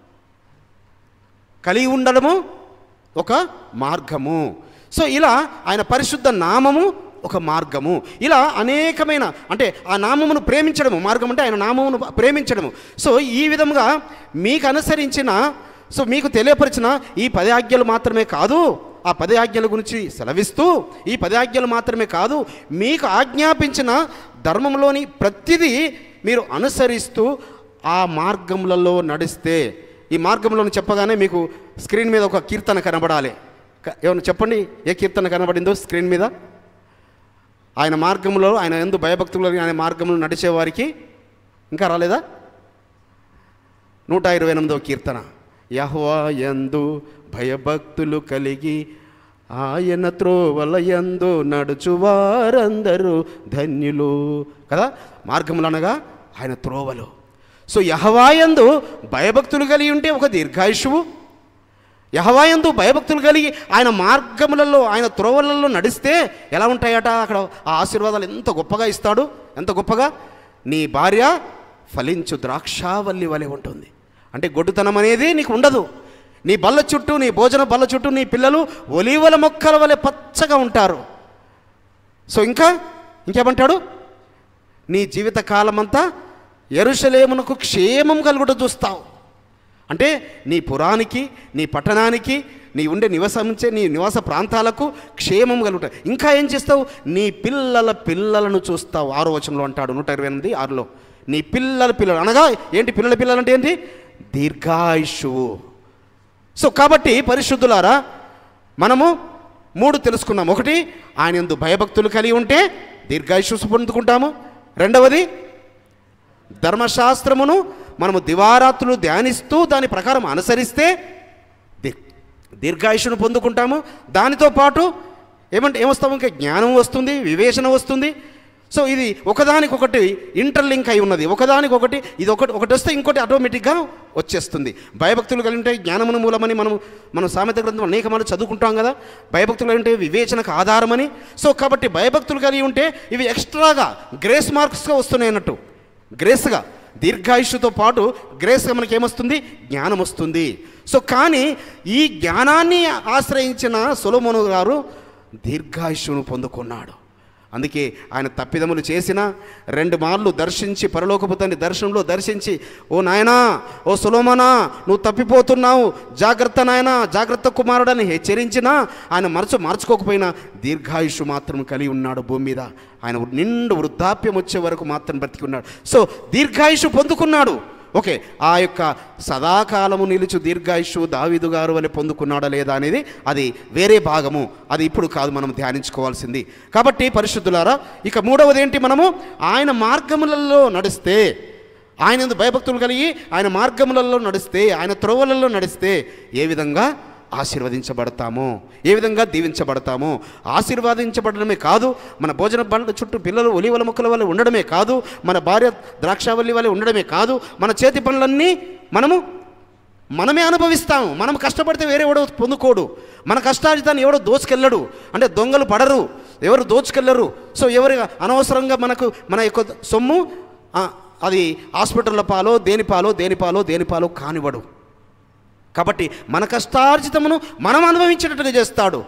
కలిగి ఉండడము ఒక మార్గము సో ఇలా ఆయన పరిశుద్ధ నామము ఒక మార్గము ఇలా అనేకమైన అంటే ఆ నామమును ప్రేమించడము మార్గం అంటే ఆయన నామమును ప్రేమించడము సో ఈ విధంగా మీకు అనుసరించిన సో మీకు తెలియపరిచిన ఈ పది ఆజ్ఞలు మాత్రమే కాదు ఆ పది ఆజ్ఞల గురించి సెలవిస్తూ ఈ పది ఆజ్ఞలు మాత్రమే కాదు మీకు ఆజ్ఞాపించిన ధర్మంలోని ప్రతిదీ మీరు అనుసరిస్తూ ఆ మార్గములలో నడిస్తే ఈ మార్గంలో చెప్పగానే మీకు స్క్రీన్ మీద ఒక కీర్తన కనబడాలి క- ఏమన్నా చెప్పండి ఏ కీర్తన కనబడిందో స్క్రీన్ మీద ఆయన మార్గంలో ఆయన ఎందు భయభక్తులు ఆయన మార్గంలో నడిచే వారికి ఇంకా రాలేదా నూట ఇరవై ఎనిమిదవ కీర్తన యహ్వా యందు భయభక్తులు కలిగి ఆయన త్రోవల యందు నడుచువారందరూ ధన్యులు కదా మార్గములు అనగా ఆయన త్రోవలు సో యహవాయందు భయభక్తులు కలిగి ఉంటే ఒక దీర్ఘాయుషువు యహవాయందు భయభక్తులు కలిగి ఆయన మార్గములలో ఆయన త్రోవలలో నడిస్తే ఎలా ఉంటాయట అక్కడ ఆ ఆశీర్వాదాలు ఎంత గొప్పగా ఇస్తాడు ఎంత గొప్పగా నీ భార్య ఫలించు ద్రాక్షావల్లి వలె ఉంటుంది అంటే గొడ్డుతనం అనేది నీకు ఉండదు నీ బల్ల చుట్టూ నీ భోజన బల్ల చుట్టూ నీ పిల్లలు ఒలీవల మొక్కల వలె పచ్చగా ఉంటారు సో ఇంకా ఇంకేమంటాడు నీ జీవిత కాలమంతా ఎరుషలేమునకు క్షేమం కలుగుట చూస్తావు అంటే నీ పురానికి నీ పట్టణానికి నీ ఉండే నివసించే నీ నివాస ప్రాంతాలకు క్షేమం కలుగుట ఇంకా ఏం చేస్తావు నీ పిల్లల పిల్లలను చూస్తావు ఆరో వచనంలో అంటాడు నూట ఇరవై ఎనిమిది ఆరులో నీ పిల్లల పిల్లలు అనగా ఏంటి పిల్లల పిల్లలు అంటే ఏంటి దీర్ఘాయుషువు సో కాబట్టి పరిశుద్ధులారా మనము మూడు తెలుసుకున్నాం ఒకటి ఆయన ఎందు భయభక్తులు కలిగి ఉంటే దీర్ఘాయుషు పొందుకుంటాము రెండవది ధర్మశాస్త్రమును మనము దివారాత్రులు ధ్యానిస్తూ దాని ప్రకారం అనుసరిస్తే దీర్ దీర్ఘాయుషును పొందుకుంటాము దానితో పాటు ఏమంటే ఏమొస్తాము ఇంకా జ్ఞానం వస్తుంది వివేచన వస్తుంది సో ఇది ఒకదానికొకటి ఇంటర్లింక్ అయి ఉన్నది ఒకదానికొకటి ఇది ఒకటి ఒకటి వస్తే ఇంకోటి ఆటోమేటిక్గా వచ్చేస్తుంది భయభక్తులు కలిగి ఉంటే జ్ఞానమును మూలమని మనం మనం సామెత గ్రంథం అనేక మనం చదువుకుంటాం కదా భయభక్తులు కలిగి ఉంటే వివేచనకు ఆధారమని సో కాబట్టి భయభక్తులు కలిగి ఉంటే ఇవి ఎక్స్ట్రాగా గ్రేస్ మార్క్స్గా వస్తున్నాయి అన్నట్టు గ్రేస్గా దీర్ఘాయుష్తో పాటు గ్రేస్గా మనకి ఏమొస్తుంది జ్ఞానం వస్తుంది సో కానీ ఈ జ్ఞానాన్ని ఆశ్రయించిన సొలొమోను గారు దీర్ఘాయుష్ను పొందుకున్నాడు అందుకే ఆయన తప్పిదములు చేసిన రెండు మార్లు దర్శించి పరలోకపు తండ్రి దర్శనంలో దర్శించి ఓ నాయనా ఓ సులోమనా నువ్వు తప్పిపోతున్నావు జాగ్రత్త నాయనా జాగ్రత్త కుమారుడని హెచ్చరించినా ఆయన మరచు మార్చుకోకపోయినా దీర్ఘాయుషు మాత్రం కలిగి ఉన్నాడు భూమి మీద ఆయన నిండు వృద్ధాప్యం వచ్చే వరకు మాత్రం బ్రతికి ఉన్నాడు సో దీర్ఘాయుషు పొందుకున్నాడు ఓకే ఆ యొక్క సదాకాలము నిలుచు దీర్ఘాయుషు దావీదు గారు వలె పొందుకున్నాడా లేదా అనేది అది వేరే భాగము అది ఇప్పుడు కాదు మనం ధ్యానించుకోవాల్సింది కాబట్టి పరిశుద్ధులారా ఇక మూడవది ఏంటి మనము ఆయన మార్గములలో నడిస్తే ఆయన యందు భయభక్తులు కలిగి ఆయన మార్గములలో నడిస్తే ఆయన త్రోవలలో నడిస్తే ఏ విధంగా ఆశీర్వదించబడతాము ఏ విధంగా దీవించబడతాము ఆశీర్వాదించబడడమే కాదు మన భోజన బండ్ల చుట్టూ పిల్లలు ఒలివల మొక్కల వల్ల ఉండడమే కాదు మన భార్య ద్రాక్షావల్లి వల్ల ఉండడమే కాదు మన చేతి పనులన్నీ మనము మనమే అనుభవిస్తాము మనం కష్టపడితే వేరే ఎవడో పొందుకోడు మన కష్టార్జితాన్ని ఎవడో దోచుకెళ్ళడు అంటే దొంగలు పడరు ఎవరు దోచుకెళ్ళరు సో ఎవరు అనవసరంగా మనకు మన యొక్క సొమ్ము ఆ, అది హాస్పిటల్ల పాలో దేని పాలో దేని పాలో దేని పాలో కానివ్వడు కాబట్టి మన కష్టార్జితమును మనం అనుభవించేటట్టుగా చేస్తాడు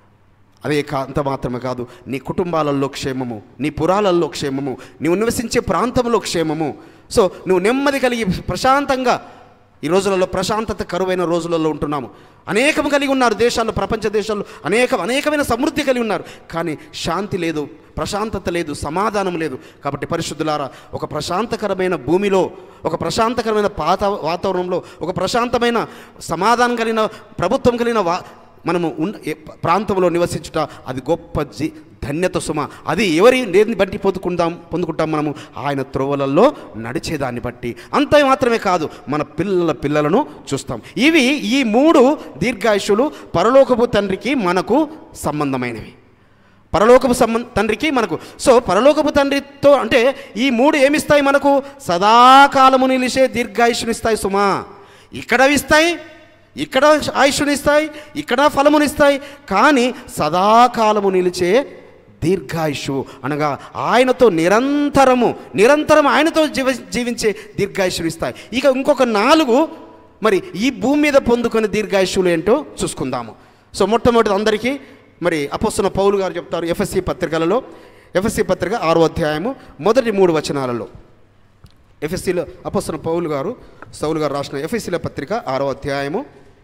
అదే కా అంత మాత్రమే కాదు నీ కుటుంబాలలో క్షేమము నీ పురాలలో క్షేమము నీవు నివసించే ప్రాంతంలో క్షేమము సో నువ్వు నెమ్మది కలిగి ప్రశాంతంగా ఈ రోజులలో ప్రశాంతత కరువైన రోజులలో ఉంటున్నాము అనేకం కలిగి ఉన్నారు దేశాల్లో ప్రపంచ దేశాల్లో అనేక అనేకమైన సమృద్ధి కలిగి ఉన్నారు కానీ శాంతి లేదు ప్రశాంతత లేదు సమాధానం లేదు కాబట్టి పరిశుద్ధులారా ఒక ప్రశాంతకరమైన భూమిలో ఒక ప్రశాంతకరమైన పాత వాతావరణంలో ఒక ప్రశాంతమైన సమాధానం కలిగిన ప్రభుత్వం కలిగిన వా మనము ఉన్న ఏ- ప్రాంతంలో నివసించుట అది గొప్ప జీ ధన్యత సుమ అది ఎవరి దేన్ని బట్టి పొందుకుందాం పొందుకుంటాం మనము ఆయన త్రోవలలో నడిచేదాన్ని బట్టి అంత మాత్రమే కాదు మన పిల్లల పిల్లలను చూస్తాం ఇవి ఈ మూడు దీర్ఘాయుషులు పరలోకపు తండ్రికి మనకు సంబంధమైనవి పరలోకపు సంబంధ తండ్రికి మనకు సో పరలోకపు తండ్రితో అంటే ఈ మూడు ఏమిస్తాయి మనకు సదాకాలము నిలిచే దీర్ఘాయుషునిస్తాయి సుమా ఇక్కడ ఇస్తాయి ఇక్కడ ఆయుష్నిస్తాయి ఇక్కడ ఫలమునిస్తాయి కానీ సదాకాలము నిలిచే దీర్ఘాయుషు అనగా ఆయనతో నిరంతరము నిరంతరం ఆయనతో జీవ జీవించే దీర్ఘాయుషులు ఇస్తాయి ఇక ఇంకొక నాలుగు మరి ఈ భూమి మీద పొందుకునే దీర్ఘాయుషులు ఏంటో చూసుకుందాము సో మొట్టమొదటి అందరికీ మరి అపోస్తున్న పౌలు గారు చెప్తారు ఎఫ్ఎస్సి పత్రికలలో ఎఫ్ఎస్సి పత్రిక ఆరో అధ్యాయము మొదటి మూడు వచనాలలో ఎఫ్ఎస్సిలో అపోస్తున్న పౌలు గారు సౌలు గారు రాసిన ఎఫ్ఎస్సిల పత్రిక ఆరో అధ్యాయము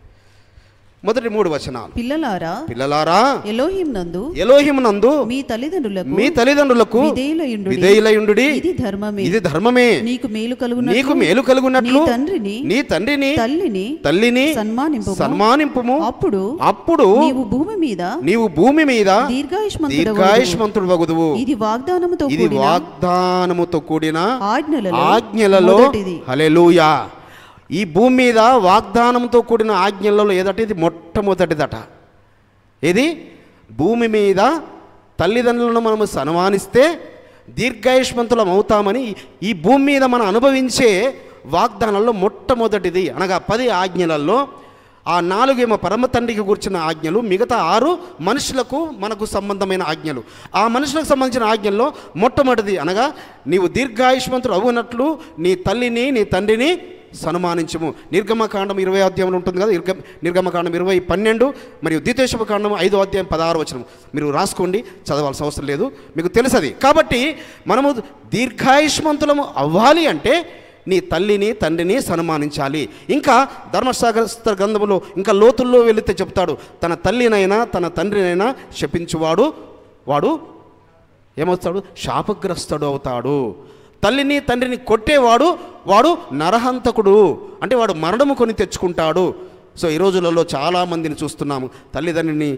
మొదటి మూడు వచనాలు పిల్లలారా పిల్లలారా ఎలోహిం నందు ఎలోహిం నందు మీ తల్లిదండ్రులకు మీ తల్లిదండ్రులకు విధేయులయుండుడి. విధేయులయుండుడి ఇది ధర్మమే ఇది ధర్మమే నీకు మేలు కలుగునట్లు నీకు మేలు కలుగునట్లు నీ తండ్రిని నీ తండ్రిని తల్లిని తల్లిని సన్మానింపుము. సన్మానింపుము అప్పుడు అప్పుడు నీవు భూమి మీద నీవు భూమి మీద దీర్ఘాయుష్మంతుడవగుదువు. దీర్ఘాయుష్మంతుడు వగుదువు ఇది వాగ్దానముతో ఇది కూడిన వాగ్దానముతో కూడిన ఆజ్ఞలలో ఆజ్ఞలలో మొదటిది. హల్లెలూయా ఈ భూమి మీద వాగ్దానంతో కూడిన ఆజ్ఞలలో ఏదట ఇది మొట్టమొదటిదట ఇది భూమి మీద తల్లిదండ్రులను మనము సన్మానిస్తే దీర్ఘాయుష్మంతులం అవుతామని ఈ భూమి మీద మనం అనుభవించే వాగ్దానాల్లో మొట్టమొదటిది అనగా పది ఆజ్ఞలలో ఆ నాలుగేమో పరమ తండ్రికి కూర్చున్న ఆజ్ఞలు మిగతా ఆరు మనుషులకు మనకు సంబంధమైన ఆజ్ఞలు ఆ మనుషులకు సంబంధించిన ఆజ్ఞల్లో మొట్టమొదటిది అనగా నీవు దీర్ఘాయుష్మంతుడు అవునట్లు నీ తల్లిని నీ తండ్రిని సన్మానించము నిర్గమకాండం ఇరవై అధ్యాయంలో ఉంటుంది కదా నిర్గమ నిర్గమకాండం ఇరవై పన్నెండు మరియు ద్వితీయశుభకాండం ఐదో అధ్యాయం పదహారు వచనం మీరు రాసుకోండి చదవాల్సిన అవసరం లేదు మీకు తెలుసది కాబట్టి మనము దీర్ఘాయుష్మంతులము అవ్వాలి అంటే నీ తల్లిని తండ్రిని సన్మానించాలి ఇంకా ధర్మశాస్త్ర గ్రంథములో ఇంకా లోతుల్లో వెళితే చెప్తాడు తన తల్లినైనా తన తండ్రినైనా శపించువాడు వాడు ఏమవుతాడు శాపగ్రస్తుడు అవుతాడు తల్లిని తండ్రిని కొట్టేవాడు వాడు నరహంతకుడు అంటే వాడు మరణము కొని తెచ్చుకుంటాడు సో ఈ రోజులలో చాలామందిని చూస్తున్నాము తల్లిదండ్రిని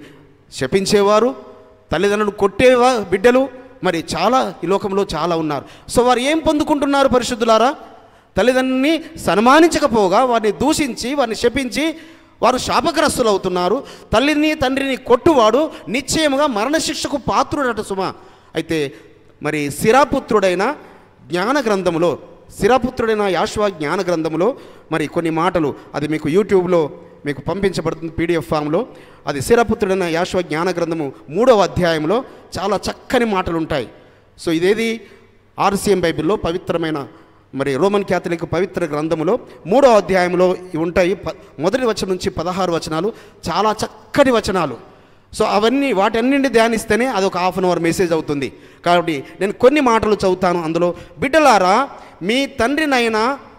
శపించేవారు తల్లిదండ్రులు కొట్టేవా బిడ్డలు మరి చాలా ఈ లోకంలో చాలా ఉన్నారు సో వారు ఏం పొందుకుంటున్నారు పరిశుద్ధులారా తల్లిదండ్రుని సన్మానించకపోగా వారిని దూషించి వారిని శపించి వారు శాపగ్రస్తులు అవుతున్నారు తల్లిని తండ్రిని కొట్టువాడు నిశ్చయముగా మరణశిక్షకు పాత్రుడట సుమా అయితే మరి శిరాపుత్రుడైన జ్ఞాన గ్రంథములో శిరాపుత్రుడైన యాశ్వా జ్ఞాన గ్రంథములో మరి కొన్ని మాటలు అది మీకు యూట్యూబ్లో మీకు పంపించబడుతుంది పీడిఎఫ్ ఫామ్లో అది శిరపుత్రుడైన యాశ్వ జ్ఞాన గ్రంథము మూడవ అధ్యాయంలో చాలా చక్కని మాటలు ఉంటాయి సో ఇదేది ఆర్సీఎం బైబిల్లో పవిత్రమైన మరి రోమన్ క్యాథలిక్ పవిత్ర గ్రంథములో మూడో అధ్యాయంలో ఇవి ఉంటాయి ప- మొదటి వచనం నుంచి పదహారు వచనాలు చాలా చక్కటి వచనాలు సో అవన్నీ వాటన్నింటి ధ్యానిస్తేనే అది ఒక హాఫ్ అన్ అవర్ మెసేజ్ అవుతుంది కాబట్టి నేను కొన్ని మాటలు చదువుతాను అందులో బిడ్డలారా మీ తండ్రినైనా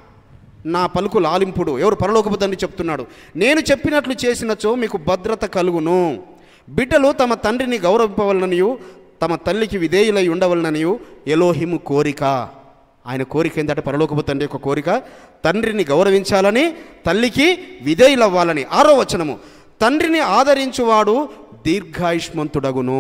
నా పలుకు లాలింపుడు ఎవరు పరలోకపు తండ్రి చెప్తున్నాడు నేను చెప్పినట్లు చేసినచో మీకు భద్రత కలుగును బిడ్డలు తమ తండ్రిని గౌరవింపవలననియు తమ తల్లికి విధేయులై ఉండవలననియు ఎలోహిము కోరిక ఆయన కోరిక ఏంటంటే పరలోకపు తండ్రి యొక్క కోరిక తండ్రిని గౌరవించాలని తల్లికి విధేయులవ్వాలని ఆరో వచనము తండ్రిని ఆదరించువాడు దీర్ఘాయుష్మంతుడగును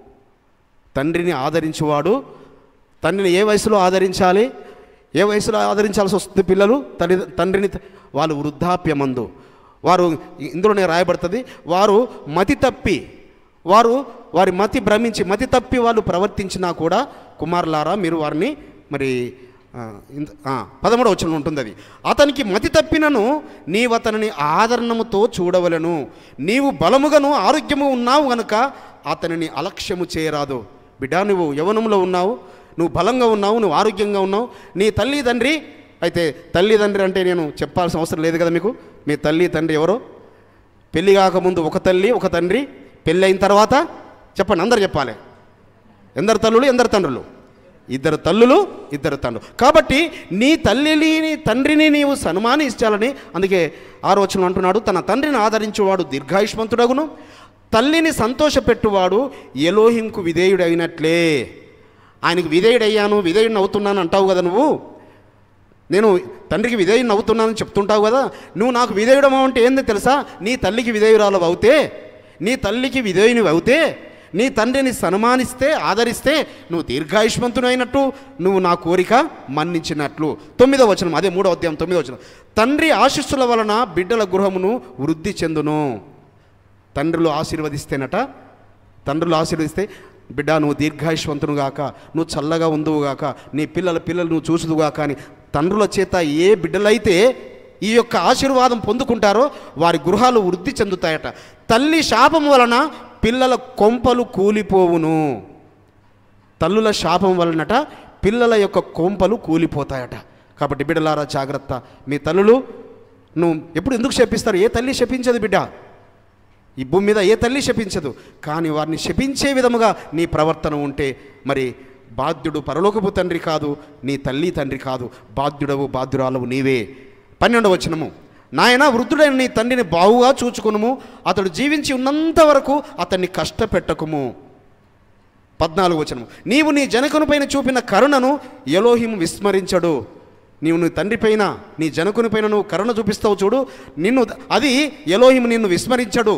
తండ్రిని ఆదరించువాడు తండ్రిని ఏ వయసులో ఆదరించాలి ఏ వయసులో ఆదరించాల్సి వస్తుంది పిల్లలు తల్లి తండ్రిని వాళ్ళు వృద్ధాప్యమందు వారు ఇందులోనే రాయబడుతుంది వారు మతి తప్పి వారు వారి మతి భ్రమించి మతి తప్పి వాళ్ళు ప్రవర్తించినా కూడా కుమారులారా మీరు వారిని మరి ఆ, ఇంత- ఆ, పదమూడవ వచనం ఉంటుంది అది అతనికి మతి తప్పినను నీవు అతనిని ఆదరణముతో చూడవలను నీవు బలముగాను ఆరోగ్యము ఉన్నావు గనుక అతనిని అలక్ష్యము చేయరాదు బిడ్డ నువ్వు యవనంలో ఉన్నావు నువ్వు బలంగా ఉన్నావు నువ్వు ఆరోగ్యంగా ఉన్నావు నీ తల్లి తండ్రి అయితే తల్లి తండ్రి అంటే నేను చెప్పాల్సిన అవసరం లేదు కదా మీకు మీ తల్లి తండ్రి ఎవరో పెళ్ళి కాకముందు ఒక తల్లి ఒక తండ్రి పెళ్ళి అయిన తర్వాత చెప్పండి అందరు చెప్పాలి ఎందరు తల్లులు ఎందరు తండ్రులు ఇద్దరు తల్లులు ఇద్దరు తండ్రులు కాబట్టి నీ తల్లిని నీ తండ్రిని నీవు సన్మానించాలని అందుకే ఆరు వచనం అంటున్నాడు తన తండ్రిని ఆదరించేవాడు దీర్ఘాయుష్మంతుడగును తల్లిని సంతోషపెట్టువాడు ఎలోహింకు విధేయుడైనట్లే ఆయనకు విధేయుడయ్యాను విధేయుడిని అవుతున్నాను అంటావు కదా నువ్వు నేను తండ్రికి విధేయుని అవుతున్నానని చెప్తుంటావు కదా నువ్వు నాకు విధేయుడము అంటే ఏంది తెలుసా నీ తల్లికి విధేయురాలు అవుతే నీ తల్లికి విధేయుని అవుతే నీ తండ్రిని సన్మానిస్తే ఆదరిస్తే నువ్వు దీర్ఘాయుష్మంతునైనట్టు నువ్వు నా కోరిక మన్నించినట్లు తొమ్మిదో వచనం అదే మూడో అధ్యాయం తొమ్మిదో వచనం తండ్రి ఆశీస్సుల వలన బిడ్డల గృహమును వృద్ధి చెందును తండ్రులు ఆశీర్వదిస్తేనట తండ్రులు ఆశీర్వదిస్తే బిడ్డ నువ్వు దీర్ఘాయుష్వంతునుగాక నువ్వు చల్లగా ఉందువుగాక నీ పిల్లల పిల్లలు నువ్వు చూసుదుగాక అని తండ్రుల చేత ఏ బిడ్డలైతే ఈ యొక్క ఆశీర్వాదం పొందుకుంటారో వారి గృహాలు వృద్ధి చెందుతాయట తల్లి శాపం వలన పిల్లల కొంపలు కూలిపోవును తల్లుల శాపం వలనట పిల్లల యొక్క కొంపలు కూలిపోతాయట కాబట్టి బిడ్డలారా జాగ్రత్త మీ తల్లులు నువ్వు ఎప్పుడు ఎందుకు శపిస్తారు ఏ తల్లి శపించదు బిడ్డ ఈ భూమి మీద ఏ తల్లి శపించదు కానీ వారిని శపించే విధముగా నీ ప్రవర్తన ఉంటే మరి బాధ్యుడు పరలోకపు తండ్రి కాదు నీ తల్లి తండ్రి కాదు బాధ్యుడవు బాధ్యురాలవు నీవే పన్నెండవ వచనము నాయన వృద్ధుడైన నీ తండ్రిని బావుగా చూచుకునుము అతడు జీవించి ఉన్నంత వరకు అతన్ని కష్టపెట్టకుము పద్నాలుగు వచనము నీవు నీ జనకుని పైన చూపిన కరుణను ఎలోహిం విస్మరించడు నీవు నీ తండ్రి పైన నీ జనకుని పైన నువ్వు కరుణ చూపిస్తావు చూడు నిన్ను అది ఎలోహిం నిన్ను విస్మరించడు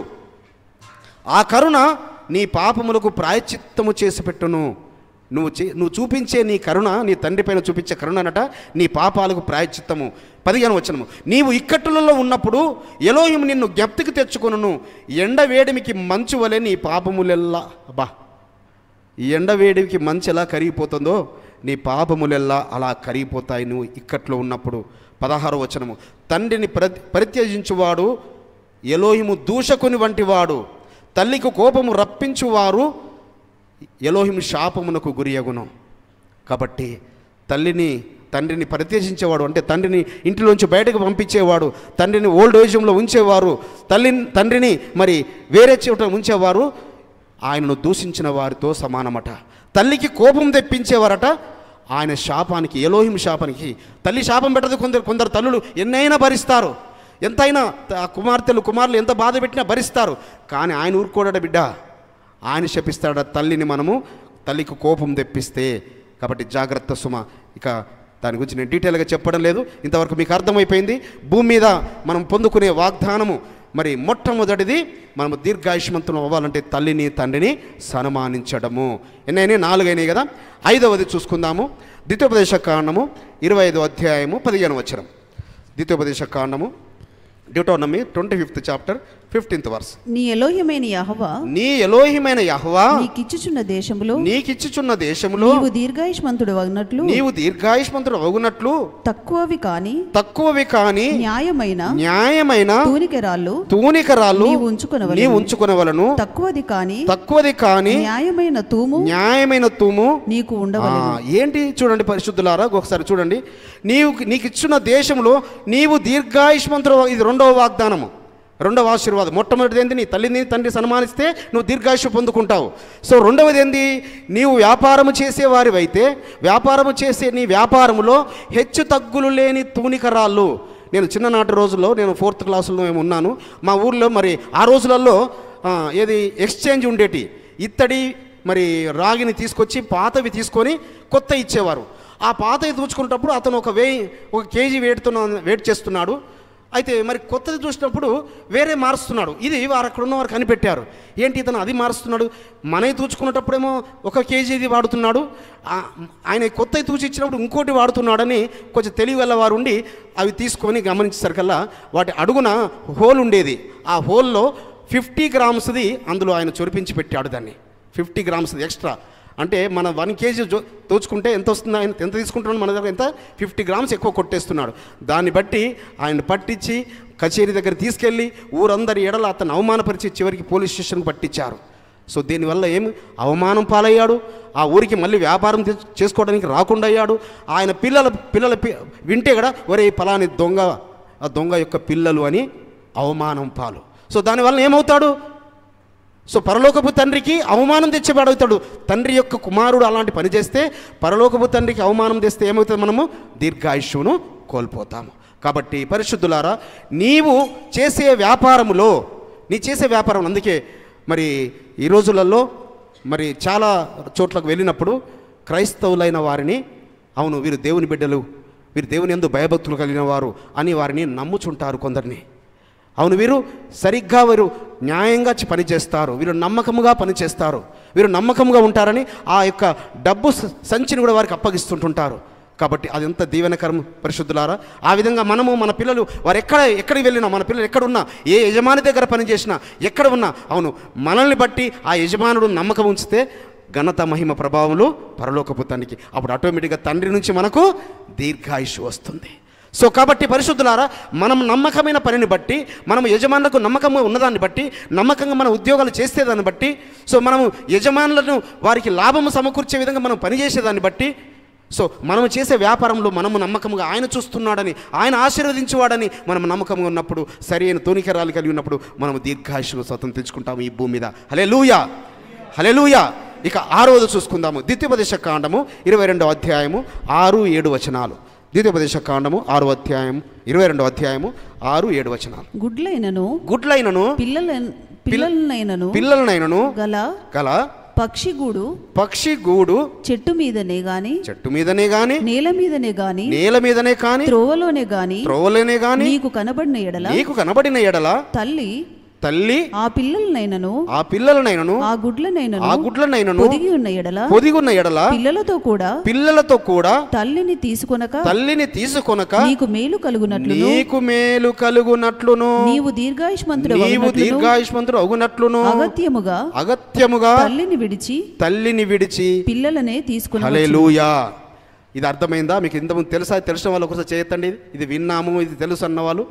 ఆ కరుణ నీ పాపములకు ప్రాయచిత్తము చేసి పెట్టును నువ్వు చే నువ్వు చూపించే నీ కరుణ నీ తండ్రి పైన చూపించే కరుణ అనట నీ పాపాలకు ప్రాయచిత్తము పదిహేను వచనము నీవు ఇక్కట్టులలో ఉన్నప్పుడు ఎలోహిం నిన్ను జ్ఞప్తికి తెచ్చుకొనును ఎండ వేడిమికి మంచు వలె నీ పాపములెల్లా అబ్బా ఈ ఎండ వేడికి మంచి ఎలా కరిగిపోతుందో నీ పాపములెల్లా అలా కరిగిపోతాయి నువ్వు ఇక్కట్లో ఉన్నప్పుడు పదహారో వచనము తండ్రిని ప్ర పరిత్యజించువాడు ఎలోహిము దూషకుని వంటివాడు తల్లికి కోపము రప్పించువారు ఎలోహిము శాపమునకు గురియగును కాబట్టి తల్లిని తండ్రిని పరిత్యజించేవాడు అంటే తండ్రిని ఇంటిలోంచి బయటకు పంపించేవాడు తండ్రిని ఓల్డ్ ఏజ్లో ఉంచేవారు తల్లిని తండ్రిని మరి వేరే చోట ఉంచేవారు ఆయనను దూషించిన వారితో సమానమట తల్లికి కోపం తెప్పించేవారట ఆయన శాపానికి ఎలోహిం శాపానికి తల్లి శాపం పెట్టదు కొందరు కొందరు తల్లులు ఎన్నైనా భరిస్తారు ఎంతైనా త- ఆ కుమార్తెలు కుమారులు ఎంత బాధ పెట్టినా భరిస్తారు కానీ ఆయన ఊరుకోడట బిడ్డ ఆయన శపిస్తాడ తల్లిని మనము తల్లికి కోపం తెప్పిస్తే కాబట్టి జాగ్రత్త సుమ ఇక దాని గురించి నేను డీటెయిల్గా చెప్పడం లేదు ఇంతవరకు మీకు అర్థమైపోయింది భూమి మీద మనం పొందుకునే వాగ్దానము మరి మొట్టమొదటిది మనము దీర్ఘాయుష్మంతులు అవ్వాలంటే తల్లిని తండ్రిని సన్మానించడము ఎన్నైనా నాలుగైనాయి కదా ఐదవది చూసుకుందాము ద్వితోపదేశ కాండము ఇరవై ఐదో అధ్యాయము పదిహేను వచ్చరం ద్వితోపదేశ కాండము Deuteronomy twenty fifth chapter fifteenth verse నీ ఎలోహ్యమైన యహోవా నీ ఎలోహిమైన యహ్వా నీకిచ్చుచున్న దేశములో నీకిచ్చుచున్న దేశములో నీవు దీర్ఘాయుష్మంతుడు అన్నట్లు నీవు దీర్ఘాయుష్మంతుడు అవునట్లు తక్కువవి కాని తక్కువవి కాని న్యాయమైన న్యాయమైన తూనికెరాళ్ళు తూనికరాలు నీవు ఉంచుకొనవలెను. నీవు ఉంచుకునవలను తక్కువది కాని తక్కువది కాని న్యాయమైన తూము న్యాయమైన తూము నీకు ఆ, ఉండవలెను ఏంటి చూడండి పరిశుద్ధులారా ఒకసారి చూడండి నీవు నీకు ఇచ్చిన దేశంలో నీవు దీర్ఘాయుష్మంతుడు ఇది రెండవ వాగ్దానము రెండవ ఆశీర్వాదం మొట్టమొదటిది ఏంది నీ తల్లిని తండ్రి సన్మానిస్తే నువ్వు దీర్ఘాయుష్ పొందుకుంటావు సో రెండవది ఏంది నీవు వ్యాపారము చేసేవారివైతే వ్యాపారము చేసే నీ వ్యాపారములో హెచ్చు తగ్గులు లేని తూనికరాళ్ళు నేను చిన్ననాటి రోజుల్లో నేను ఫోర్త్ క్లాసులో మేము ఉన్నాను మా ఊర్లో మరి ఆ రోజులలో ఆ, ఏది ఎక్స్చేంజ్ ఉండేటి ఇత్తడి మరి రాగిని తీసుకొచ్చి పాతవి తీసుకొని కొత్త ఇచ్చేవారు ఆ పాతవి దూచుకునేటప్పుడు అతను ఒక వెయ్యి ఒక కేజీ వేటుతున్న వెయిట్ చేస్తున్నాడు అయితే మరి కొత్తది చూసినప్పుడు వేరే మారుస్తున్నాడు ఇది వారు అక్కడ ఉన్న వారు కనిపెట్టారు ఏంటి ఇతను అది మారుస్తున్నాడు మనవి తూచుకునేటప్పుడేమో ఒక కేజీది వాడుతున్నాడు ఆ- ఆయన కొత్తవి తూచి ఇచ్చినప్పుడు ఇంకోటి వాడుతున్నాడని కొంచెం తెలివి గల వారు ఉండి అవి తీసుకొని గమనించేసరికల్లా వాటి అడుగున హోల్ ఉండేది ఆ హోల్లో ఫిఫ్టీ గ్రామ్స్ది అందులో ఆయన చొరిపించి పెట్టాడు దాన్ని ఫిఫ్టీ గ్రామ్స్ది ఎక్స్ట్రా అంటే మన వన్ కేజీ జో దోచుకుంటే ఎంత వస్తుంది ఆయన ఎంత తీసుకుంటున్నాడు మన దగ్గర ఎంత ఫిఫ్టీ గ్రామ్స్ ఎక్కువ కొట్టేస్తున్నాడు దాన్ని బట్టి ఆయన పట్టించి కచేరీ దగ్గర తీసుకెళ్ళి ఊరందరి ఎడల అతను అవమానపరిచి చివరికి పోలీస్ స్టేషన్కి పట్టించారు సో దీనివల్ల ఏమి అవమానం పాలయ్యాడు ఆ ఊరికి మళ్ళీ వ్యాపారం తె- చేసుకోవడానికి రాకుండా అయ్యాడు ఆయన పిల్లల పిల్లల పి- వింటే కూడా ఒరే ఈ పలాని దొంగ ఆ దొంగ యొక్క పిల్లలు అని అవమానం పాలు సో దానివల్ల ఏమవుతాడు సో పరలోకపు తండ్రికి అవమానం తెచ్చిబడవుతాడు తండ్రి యొక్క కుమారుడు అలాంటి పని చేస్తే పరలోకపు తండ్రికి అవమానం తెస్తే ఏమవుతుంది మనము దీర్ఘాయుష్యును కోల్పోతాము కాబట్టి పరిశుద్ధులారా నీవు చేసే వ్యాపారములో నీ చేసే వ్యాపారం అందుకే మరి ఈ రోజులలో మరి చాలా చోట్లకు వెళ్ళినప్పుడు క్రైస్తవులైన వారిని అవును వీరు దేవుని బిడ్డలు వీరు దేవుని ఎందు భయభక్తులు కలిగిన వారు అని వారిని నమ్ముచుంటారు కొందరిని అవును వీరు సరిగ్గా వీరు న్యాయంగా చి- పనిచేస్తారు వీరు నమ్మకముగా పనిచేస్తారు వీరు నమ్మకంగా ఉంటారని ఆ యొక్క డబ్బు స- సంచిని కూడా వారికి అప్పగిస్తుంటుంటారు కాబట్టి అది ఎంత దీవెనకరం పరిశుద్ధులారా ఆ విధంగా మనము మన పిల్లలు వారు ఎక్కడ ఎక్కడికి వెళ్ళినా మన పిల్లలు ఎక్కడున్నా ఏ యజమాని దగ్గర పనిచేసినా ఎక్కడ ఉన్నా అవును మనల్ని బట్టి ఆ యజమానుడు నమ్మకం ఉంచితే ఘనత మహిమ ప్రభావములు పరలోకపు తండ్రికి అప్పుడు ఆటోమేటిక్గా తండ్రి నుంచి మనకు దీర్ఘాయుష్ వస్తుంది సో కాబట్టి పరిశుద్ధులారా మనం నమ్మకమైన పనిని బట్టి మనం యజమానులకు నమ్మకంగా ఉన్నదాన్ని బట్టి నమ్మకంగా మన ఉద్యోగాలు చేస్తే దాన్ని బట్టి సో మనము యజమానులను వారికి లాభము సమకూర్చే విధంగా మనం పనిచేసేదాన్ని బట్టి సో మనము చేసే వ్యాపారంలో మనము నమ్మకంగా ఆయన చూస్తున్నాడని ఆయన ఆశీర్వదించేవాడని మనం నమ్మకంగా ఉన్నప్పుడు సరైన తోనికరాలు కలిగి ఉన్నప్పుడు మనము దీర్ఘాయుషులు స్వతంత్రించుకుంటాము ఈ భూమి మీద హలే లూయా హలెలూయా ఇక ఆరోది చూసుకుందాము ద్వితీయోపదేశ కాండము ఇరవై రెండవ అధ్యాయము ఆరు ఏడు వచనాలు ద్వితీయోపదేశ కాండము ఆరు అధ్యాయం ఇరవై రెండవ అధ్యాయము ఆరు ఏడు వచనాలు గుడ్లైనను గుడ్లైనను పిల్లల పిల్లలనైనను పిల్లలనైనను గల గల పక్షిగూడు పక్షి గూడు చెట్టు మీదనే గాని చెట్టు మీదనే గాని నేల మీదనే గాని నేల మీదనే కాని త్రోవలోనే గాని త్రోవలేనే గాని నీకు కనబడిన ఎడల నీకు కనబడిన ఎడల తల్లి తల్లి ఆ పిల్లలనైనను ఆ పిల్లలనైనను ఆ గుడ్లనైనను ఆ గుడ్లనైనను పొదిగి ఉన్న ఎడల పొదిగున్న ఎడల పిల్లలతో కూడా పిల్లలతో కూడా తల్లిని తీసుకొనక తల్లిని తీసుకొనక నీకు మేలు కలుగునట్లు నీకు మేలు కలుగునట్లును నీవు దీర్ఘాయుష్మంతుడు నీవు దీర్ఘాయుష్మంతుడు అగునట్లును అగత్యముగా అగత్యముగా తల్లిని విడిచి తల్లిని విడిచి పిల్లలనే తీసుకుని హలేలుయా ఇది అర్థమైందా మీకు ఇంతకుముందు తెలుసా తెలిసిన వాళ్ళు ఒకసారి చేయొద్దండి ఇది. ఇది విన్నాము ఇది తెలుసు అన్నవాళ్ళు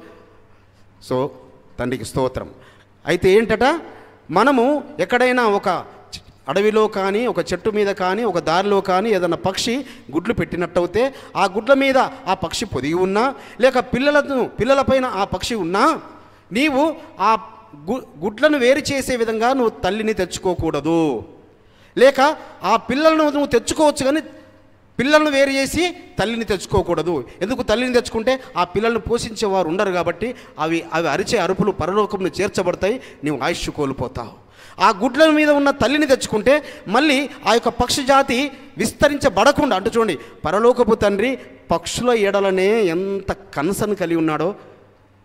సో తండ్రికి స్తోత్రం అయితే ఏంటట మనము ఎక్కడైనా ఒక చ- అడవిలో కానీ ఒక చెట్టు మీద కానీ ఒక దారిలో కానీ ఏదైనా పక్షి గుడ్లు పెట్టినట్టయితే ఆ గుడ్ల మీద ఆ పక్షి పొదిగి ఉన్నా లేక పిల్లలను పిల్లలపైన ఆ పక్షి ఉన్నా నీవు ఆ గు గుడ్లను వేరు చేసే విధంగా నువ్వు తల్లిని తెచ్చుకోకూడదు లేక ఆ పిల్లలను నువ్వు తెచ్చుకోవచ్చు కానీ పిల్లలను వేరు చేసి తల్లిని తెచ్చుకోకూడదు ఎందుకు తల్లిని తెచ్చుకుంటే ఆ పిల్లల్ని పోషించేవారు ఉండరు కాబట్టి అవి అవి అరిచే అరుపులు పరలోకంలో చేర్చబడతాయి నీవు ఆయుష్ కోల్పోతావు ఆ గుడ్ల మీద ఉన్న తల్లిని తెచ్చుకుంటే మళ్ళీ ఆ యొక్క పక్షి జాతి విస్తరించబడకుండా అంటూ చూడండి పరలోకపు తండ్రి పక్షుల ఎడలనే ఎంత కనసను కలిగి ఉన్నాడో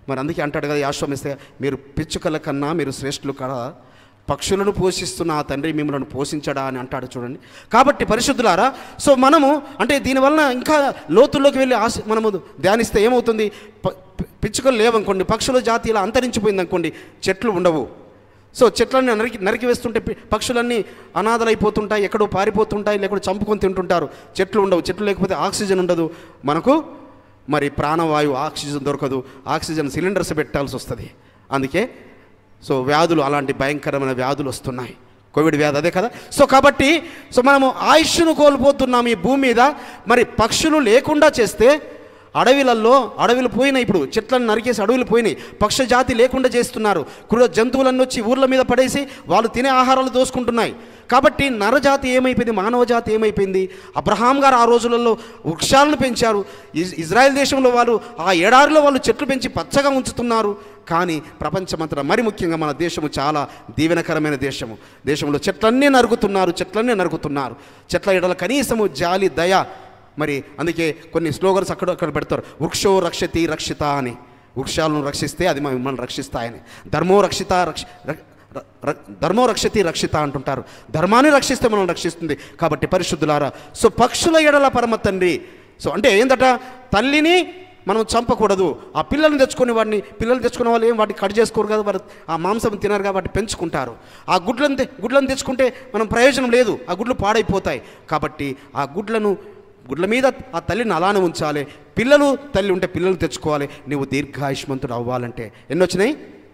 మరి అందుకే అంటాడు కదా యాశ్వమిస్తే మీరు పిచ్చుకల కన్నా మీరు శ్రేష్ఠులు కదా పక్షులను పోషిస్తున్న ఆ తండ్రి మిమ్మల్ని పోషించడా అని అంటాడు చూడండి కాబట్టి పరిశుద్ధులారా సో మనము అంటే దీనివలన ఇంకా లోతుల్లోకి వెళ్ళి ఆశ మనము ధ్యానిస్తే ఏమవుతుంది ప- పి- పిచ్చుకలు లేవనుకోండి పక్షుల జాతి ఇలా అంతరించిపోయింది అనుకోండి చెట్లు ఉండవు సో చెట్లన్నీ నరికి నరికి వేస్తుంటే పి- పక్షులన్నీ అనాథలైపోతుంటాయి ఎక్కడో పారిపోతుంటాయి లేకపోతే చంపుకొని తింటుంటారు చెట్లు ఉండవు చెట్లు లేకపోతే ఆక్సిజన్ ఉండదు మనకు మరి ప్రాణవాయువు ఆక్సిజన్ దొరకదు ఆక్సిజన్ సిలిండర్స్ పెట్టాల్సి వస్తుంది అందుకే సో వ్యాధులు అలాంటి భయంకరమైన వ్యాధులు వస్తున్నాయి కోవిడ్ వ్యాధి అదే కదా సో కాబట్టి సో మనము ఆయుష్ను కోల్పోతున్నాం ఈ భూమి మీద మరి పక్షులు లేకుండా చేస్తే అడవిలలో అడవిలు పోయినాయి ఇప్పుడు చెట్లను నరికేసి అడవులు పోయినాయి పక్ష జాతి లేకుండా చేస్తున్నారు క్రూర జంతువులన్నీ వచ్చి ఊర్ల మీద పడేసి వాళ్ళు తినే ఆహారాలు దోసుకుంటున్నాయి కాబట్టి నరజాతి ఏమైపోయింది మానవ జాతి ఏమైపోయింది అబ్రహాం గారు ఆ రోజులలో వృక్షాలను పెంచారు ఇజ్ ఇజ్రాయెల్ దేశంలో వాళ్ళు ఆ ఎడారిలో వాళ్ళు చెట్లు పెంచి పచ్చగా ఉంచుతున్నారు కానీ ప్రపంచమంతటా మరి ముఖ్యంగా మన దేశము చాలా దీవెనకరమైన దేశము దేశంలో చెట్లన్నీ నరుకుతున్నారు చెట్లన్నీ నరుకుతున్నారు చెట్ల ఎడల కనీసము జాలి దయ మరి అందుకే కొన్ని స్లోగన్స్ అక్కడ అక్కడ పెడతారు వృక్షో రక్షతి రక్షిత అని వృక్షాలను రక్షిస్తే అది మిమ్మల్ని రక్షిస్తాయని ధర్మో రక్షిత రక్ష ర- ర- ర- ధర్మో రక్షతి రక్షిత అంటుంటారు ధర్మాన్ని రక్షిస్తే మనం రక్షిస్తుంది కాబట్టి పరిశుద్ధులారా సో పక్షుల ఎడల పరమ తండ్రి సో అంటే ఏందట తల్లిని మనం చంపకూడదు ఆ పిల్లల్ని తెచ్చుకొని వాడిని పిల్లలు తెచ్చుకునే వాళ్ళు ఏం వాటిని కట్ చేసుకోరు కదా వారు ఆ మాంసం తినరు కాబట్టి పెంచుకుంటారు ఆ గుడ్లను తె- గుడ్లను తెచ్చుకుంటే మనం ప్రయోజనం లేదు ఆ గుడ్లు పాడైపోతాయి కాబట్టి ఆ గుడ్లను గుడ్ల మీద ఆ తల్లిని అలానే ఉంచాలి పిల్లలు తల్లి ఉంటే పిల్లలు తెచ్చుకోవాలి నువ్వు దీర్ఘాయుష్మంతుడు అవ్వాలంటే ఎన్ని వచ్చినాయి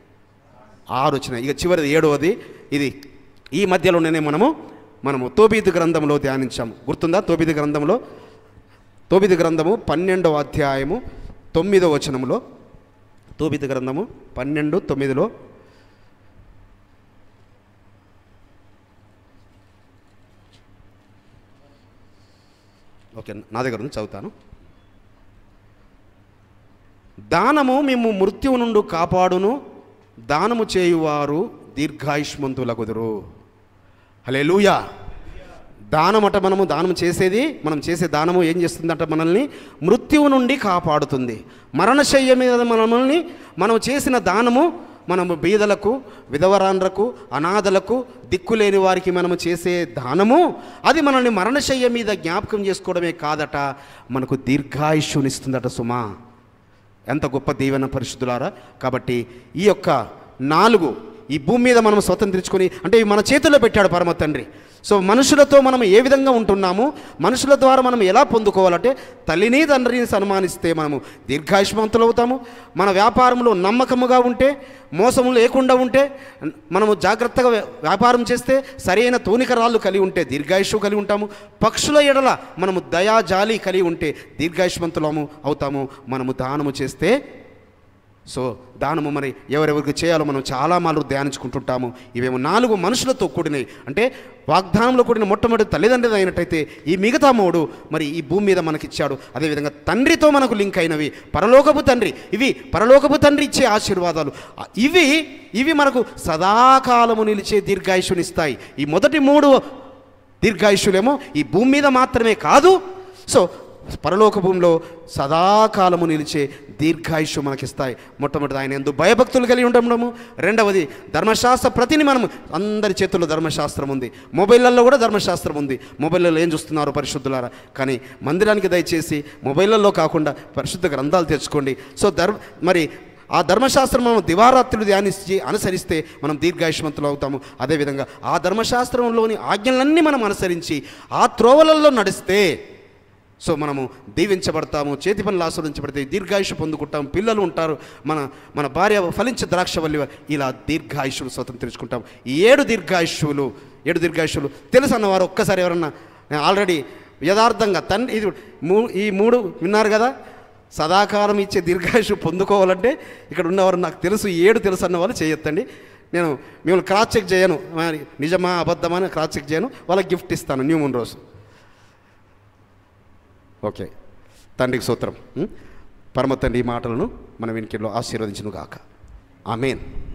ఆరు వచ్చినాయి ఇక చివరిది ఏడవది ఇది ఈ మధ్యలోనే మనము మనము తోబీదు గ్రంథంలో ధ్యానించాము గుర్తుందా తోబీదు గ్రంథంలో తోబిది గ్రంథము పన్నెండవ అధ్యాయము తొమ్మిదవ వచనములో తోబిది గ్రంథము పన్నెండు తొమ్మిదిలో ఓకే నా దగ్గర నుంచి చదువుతాను దానము మేము మృత్యువు నుండి కాపాడును దానము చేయువారు దీర్ఘాయుష్మంతులకుదురు హలే లూయా దానమట మనము దానం చేసేది మనం చేసే దానము ఏం చేస్తుందంట మనల్ని మృత్యువు నుండి కాపాడుతుంది మరణశయ్య మీద మనల్ని మనం చేసిన దానము మనము బీదలకు విధవరాండ్రకు అనాథలకు దిక్కులేని వారికి మనము చేసే దానము అది మనల్ని మరణశయ్య మీద జ్ఞాపకం చేసుకోవడమే కాదట మనకు దీర్ఘాయుష్యునిస్తుందట సుమా ఎంత గొప్ప దీవెన పరిశుద్ధులారా కాబట్టి ఈ యొక్క నాలుగు ఈ భూమి మీద మనం స్వతంత్రించుకొని అంటే ఇవి మన చేతుల్లో పెట్టాడు పరమ తండ్రి సో మనుషులతో మనం ఏ విధంగా ఉంటున్నాము మనుషుల ద్వారా మనం ఎలా పొందుకోవాలంటే తల్లిని తండ్రిని సన్మానిస్తే మనము దీర్ఘాయుష్మంతులు అవుతాము మన వ్యాపారంలో నమ్మకముగా ఉంటే మోసము లేకుండా ఉంటే మనము జాగ్రత్తగా వ్య- వ్యాపారం చేస్తే సరైన తూనికరాళ్ళు కలిగి ఉంటే దీర్ఘాయుషు కలిగి ఉంటాము పక్షుల ఎడల మనము దయా జాలి కలిగి ఉంటే దీర్ఘాయుష్మంతులము అవుతాము మనము దానము చేస్తే సో దానము మరి ఎవరెవరికి చేయాలో మనం చాలా మార్లు ధ్యానించుకుంటుంటాము ఇవేమో నాలుగు మనుషులతో కూడినవి అంటే వాగ్దానంలో కూడిన మొట్టమొదటి తల్లిదండ్రులు అయినట్టయితే ఈ మిగతా మూడు మరి ఈ భూమి మీద మనకిచ్చాడు అదేవిధంగా తండ్రితో మనకు లింక్ అయినవి పరలోకపు తండ్రి ఇవి పరలోకపు తండ్రి ఇచ్చే ఆశీర్వాదాలు ఆ, ఇవి ఇవి మనకు సదాకాలము నిలిచే దీర్ఘాయుషునిస్తాయి ఈ మొదటి మూడు దీర్ఘాయుష్యులేమో ఈ భూమి మీద మాత్రమే కాదు సో పరలోక భూమిలో సదాకాలము నిలిచే దీర్ఘాయుష్యు మనకిస్తాయి మొట్టమొదటి ఆయన ఎందు భయభక్తులు కలిగి ఉండడము రెండవది ధర్మశాస్త్ర ప్రతిని మనం అందరి చేతుల్లో ధర్మశాస్త్రం ఉంది మొబైళ్ళల్లో కూడా ధర్మశాస్త్రం ఉంది మొబైల్లో ఏం చూస్తున్నారు పరిశుద్ధులారా కానీ మందిరానికి దయచేసి మొబైళ్ళల్లో కాకుండా పరిశుద్ధ గ్రంథాలు తెచ్చుకోండి సో ధర్మ మరి ఆ ధర్మశాస్త్రం మనం దివారాత్రులు ధ్యానించి అనుసరిస్తే మనం దీర్ఘాయుష్మంతులు అవుతాము అదేవిధంగా ఆ ధర్మశాస్త్రంలోని ఆజ్ఞలన్నీ మనం అనుసరించి ఆ త్రోవలలో నడిస్తే సో మనము దీవించబడతాము చేతి పనులు ఆస్వాదించబడితే దీర్ఘాయుషు పొందుకుంటాం పిల్లలు ఉంటారు మన మన భార్య ఫలించే ద్రాక్ష వల్లి ఇలా దీర్ఘాయుషులు స్వతంత్రించుకుంటాం ఈ ఏడు దీర్ఘాయుషువులు ఏడు దీర్ఘాయుషులు తెలుసు అన్నవారు ఒక్కసారి ఎవరన్నా ఆల్రెడీ యథార్థంగా తండ్రి ఇది మూ ఈ మూడు విన్నారు కదా సదాకాలం ఇచ్చే దీర్ఘాయుషు పొందుకోవాలంటే ఇక్కడ ఉన్నవారు నాకు తెలుసు ఈ ఏడు తెలుసు అన్న వాళ్ళు చేయొద్దండి నేను మిమ్మల్ని క్రాస్ చెక్ చేయను మరి నిజమా అబద్ధమా అని క్రాస్ చెక్ చేయను వాళ్ళకి గిఫ్ట్ ఇస్తాను న్యూ మూన్ రోజు ఓకే తండ్రికి సూత్రం ఉం? పరమ తండ్రి ఈ మాటలను మన వెనుకలో ఆశీర్వదించును గాక ఆమెన్